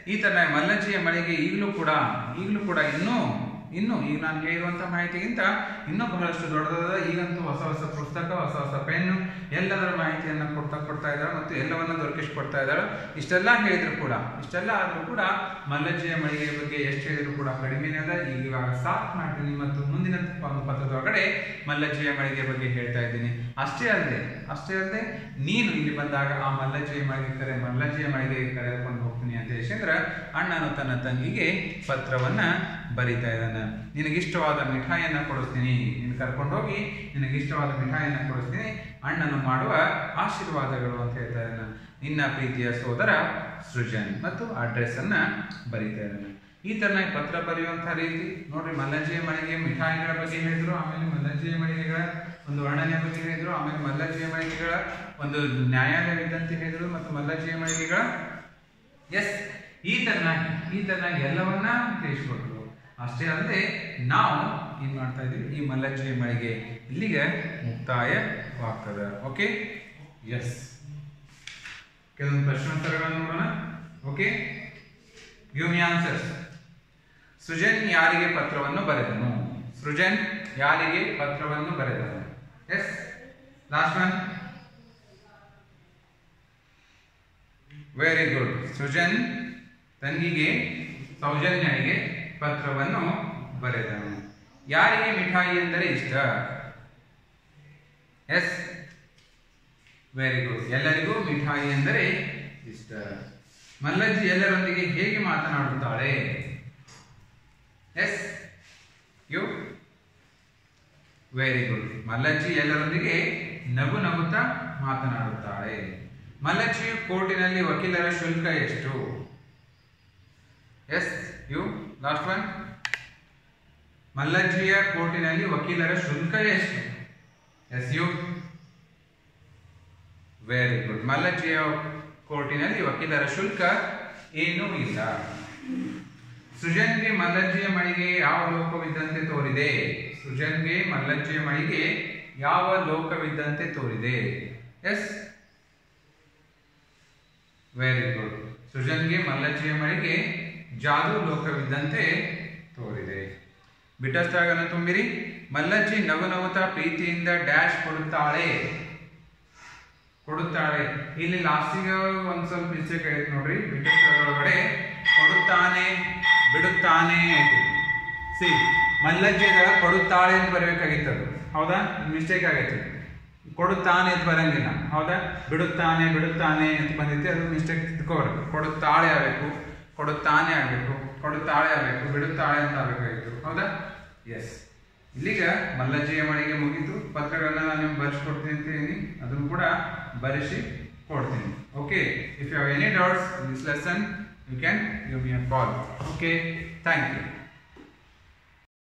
ಈ ತರ ಮಲ್ಲಜ್ಜಿಯ ಮಳೆಗೆ ಈಗಲೂ ಕೂಡ ಈಗಲೂ ಕೂಡ ಇನ್ನೂ ಇನ್ನು ಈಗ ನಾನು ಹೇಳಿರುವಂತ ಮಾಹಿತಿಗಿಂತ ಇನ್ನೂ ಬಹಳಷ್ಟು ದೊಡ್ಡದಾದ ಈಗಂತೂ ಹೊಸ ಹೊಸ ಪುಸ್ತಕ ಹೊಸ ಹೊಸ ಪೆನ್ನು ಎಲ್ಲದರ ಮಾಹಿತಿಯನ್ನ ಕೊಡ್ತಾ ಕೊಡ್ತಾ ಇದ್ದಾರೆ ಮತ್ತು ಎಲ್ಲವನ್ನ ದೊರಕಿಸ್ಕೊಡ್ತಾ ಇದ್ದಾರೆ ಇಷ್ಟೆಲ್ಲ ಹೇಳಿದ್ರು ಕೂಡ ಇಷ್ಟೆಲ್ಲ ಆದ್ರೂ ಕೂಡ ಮಲ್ಲಜ್ಜಿಯ ಮಳಿಗೆ ಬಗ್ಗೆ ಎಷ್ಟು ಹೇಳಿದ್ರು ಕೂಡ ಕಡಿಮೆನೇ ಅದ ಈಗ ಇವಾಗ ಸಾಕ್ ಮಾಡ್ತೀನಿ ಮತ್ತು ಮುಂದಿನ ಒಂದು ಪತ್ರದೊಳಗಡೆ ಮಲ್ಲಜ್ಜಿಯ ಮಳಿಗೆ ಬಗ್ಗೆ ಹೇಳ್ತಾ ಇದ್ದೀನಿ ಅಷ್ಟೇ ಅಲ್ಲದೆ ಅಷ್ಟೇ ಅಲ್ಲದೆ ನೀನು ಇಲ್ಲಿ ಬಂದಾಗ ಆ ಮಲ್ಲಜ್ಜಿಯ ಮಳಿಗೆ ಕರೆ ಮಲ್ಲಜ್ಜಿಯ ಮಳಿಗೆ ಕರೆದುಕೊಂಡು ಹೋಗ್ತೀನಿ ಅಂತ ಹೇಳಿದ್ರೆ ಅಣ್ಣನು ತನ್ನ ತಂಗಿಗೆ ಪತ್ರವನ್ನ ಬರಿತಾ ಇದ್ದಾನೆ ನಿನಗಿಷ್ಟವಾದ ಮಿಠಾಯಿಯನ್ನ ಕೊಡಿಸ್ತೀನಿ ನೀನು ಕರ್ಕೊಂಡು ಹೋಗಿ ನಿನಗಿಷ್ಟವಾದ ಮಿಠಾಯಿಯನ್ನ ಕೊಡಿಸ್ತೀನಿ ಅಣ್ಣನು ಮಾಡುವ ಆಶೀರ್ವಾದಗಳು ಅಂತ ಹೇಳ್ತಾ ಇದ್ದಾನೆ ನಿನ್ನ ಪ್ರೀತಿಯ ಸೋದರ ಸೃಜನ್ ಮತ್ತು ಅಡ್ರೆಸ್ ಅನ್ನ ಬರಿತಾ ಇದ್ದಾನೆ ಈ ತರ ಪತ್ರ ಬರೆಯುವಂತಹ ರೀತಿ ನೋಡ್ರಿ ಮಲ್ಲಜ್ಜಿಯ ಮಳಿಗೆ ಮಿಠಾಯಿಗಳ ಬಗ್ಗೆ ಹೇಳಿದ್ರು ಆಮೇಲೆ ಮಲ್ಲಜ್ಜಿಯ ಮಳಿಗೆಗಳ ಒಂದು ವರ್ಣನೆ ಬಗ್ಗೆ ಹೇಳಿದ್ರು ಆಮೇಲೆ ಮಲ್ಲಜ್ಜಿಯ ಮಳಿಗೆಗಳ ಒಂದು ನ್ಯಾಯಾಲಯವಿದ್ದಂತೆ ಹೇಳಿದ್ರು ಮತ್ತು ಮಲ್ಲಜ್ಜಿಯ ಮಳಿಗೆಗಳ ಎಸ್ ಈ ತರನಾಗಿ ಈ ತರನಾಗಿ ಎಲ್ಲವನ್ನ ತಿಳಿಸ್ಕೊಟ್ರು ಅಷ್ಟೇ ಅಲ್ಲದೆ ನಾವು ಏನ್ ಮಾಡ್ತಾ ಇದೀವಿ ಈ ಮಲ್ಲಜ್ಜಿಯ ಮಳಿಗೆ ಇಲ್ಲಿಗೆ ಮುಕ್ತಾಯವಾಗ್ತದೆ ಓಕೆ ಎಸ್ ಕೆಲವೊಂದು ಪ್ರಶ್ನೋತ್ತರಗಳನ್ನು ನೋಡೋಣ okay give me answers Srujan ಯಾರಿಗೆ ಪತ್ರವನ್ನು ಬರೆದನು ಸೃಜನ್ ಯಾರಿಗೆ ಪತ್ರವನ್ನು ಬರೆದನು yes last one very good Srujan ತಂಗಿಗೆ ಸೌಜನ್ಯನಿಗೆ ಪತ್ರವನ್ನು ಬರೆದನು ಯಾರಿಗೆ ಮಿಠಾಯಿ ಎಂದರೆ ಇಷ್ಟ ಎಸ್ ವೆರಿ ಗುಡ್ ಎಲ್ಲರಿಗೂ ಮಿಠಾಯಿ ಎಂದರೆ ಇಷ್ಟ ಮಲ್ಲಜ್ಜಿ ಎಲ್ಲರೊಂದಿಗೆ ಹೇಗೆ ಮಾತನಾಡುತ್ತಾಳೆ yes you very good Mallajji ಎಲ್ಲರೊಂದಿಗೆ ನಗು ನಗುತ್ತಾ ಮಾತನಾಡುತ್ತಾಳೆ ಮಲ್ಲಜ್ಜಿಯು ಕೋರ್ಟಿನಲ್ಲಿ ವಕೀಲರ ಶುಲ್ಕ ಎಷ್ಟು ಎಸ್ ಯು ಲಾಸ್ಟ್ ಒನ್ ಮಲ್ಲಜ್ಜಿಯ ಕೋರ್ಟಿನಲ್ಲಿ ವಕೀಲರ ಶುಲ್ಕ ಎಷ್ಟು ಎಸ್ ಯು ವೆರಿ ಗುಡ್ ಮಲ್ಲಜ್ಜಿಯ ಕೋರ್ಟಿನಲ್ಲಿ ವಕೀಲರ ಶುಲ್ಕ ಏನೂ ಇಲ್ಲ ಸೃಜನ್ಗೆ ಮಲ್ಲಜ್ಜಿಯ ಮಳಿಗೆ ಯಾವ ಲೋಕವಿದ್ದಂತೆ ತೋರಿದೆ ಸೃಜನ್ಗೆ ಮಲ್ಲಜ್ಜಿಯ ಮಳಿಗೆ ಯಾವ ಲೋಕವಿದ್ದಂತೆ ತೋರಿದೆ ಎಸ್ ವೆರಿ ಗುಡ್ ಸೃಜನ್ಗೆ ಮಲ್ಲಜ್ಜಿಯ ಮಳಿಗೆ ಜಾದು ಲೋಕವಿದ್ದಂತೆ ತೋರಿದೆ ಬಿಟ್ಟಷ್ಟಾಗನ್ನು ತುಂಬಿರಿ ಮಲ್ಲಜ್ಜಿ ನಗು ನಗುತ್ತಾ ಪ್ರೀತಿಯಿಂದ ಡ್ಯಾಶ್ ಕೊಡುತ್ತಾಳೆ ಕೊಡುತ್ತಾಳೆ ಇಲ್ಲಿ ಲಾಸ್ಟಿಗೆ ಒಂದ್ ಸ್ವಲ್ಪ ಮಿಸ್ಟೇಕ್ ಐತೆ ನೋಡ್ರಿ ಒಳಗಡೆ ಕೊಡುತ್ತಾನೆ ಬಿಡುತ್ತಾನೆ ಐತಿ ಸಿ ಮಲ್ಲಜ್ಜಿದಾಗ ಕೊಡುತ್ತಾಳೆ ಅಂತ ಬರಬೇಕಾಗಿತ್ತು ಅದು ಹೌದಾ ಮಿಸ್ಟೇಕ್ ಆಗೈತೆ ಕೊಡುತ್ತಾನೆ ಅಂತ ಬರಂಗಿಲ್ಲ ಹೌದಾ ಬಿಡುತ್ತಾನೆ ಬಿಡುತ್ತಾನೆ ಅಂತ ಬಂದೈತಿ ಅದು ಮಿಸ್ಟೇಕ್ ತಿಳ್ಕೋಬಾರ್ದು ಕೊಡುತ್ತಾಳೆ ಆಗಬೇಕು ಕೊಡುತ್ತಾನೆ ಆಗಬೇಕು ಕೊಡುತ್ತಾಳೆ ಆಗಬೇಕು ಬಿಡುತ್ತಾಳೆ ಅಂತ ಆಗಬೇಕಾಗಿತ್ತು ಹೌದಾ ಎಸ್ ಇಲ್ಲಿಗ ಮಲ್ಲಜ್ಜಿಯ ಮಳಿಗೆ ಮುಗೀತು ಪತ್ರಗಳನ್ನ ನಾನು ನಿಮ್ಗೆ ಬರೆಸ್ಕೊಡ್ತೀನಿ ಅಂತ ಹೇಳಿ ಅದನ್ನು ಕೂಡ ಬರೆಸಿ ಕೊಡ್ತೀನಿ okay if you have any doubts this lesson you can give me a call okay thank you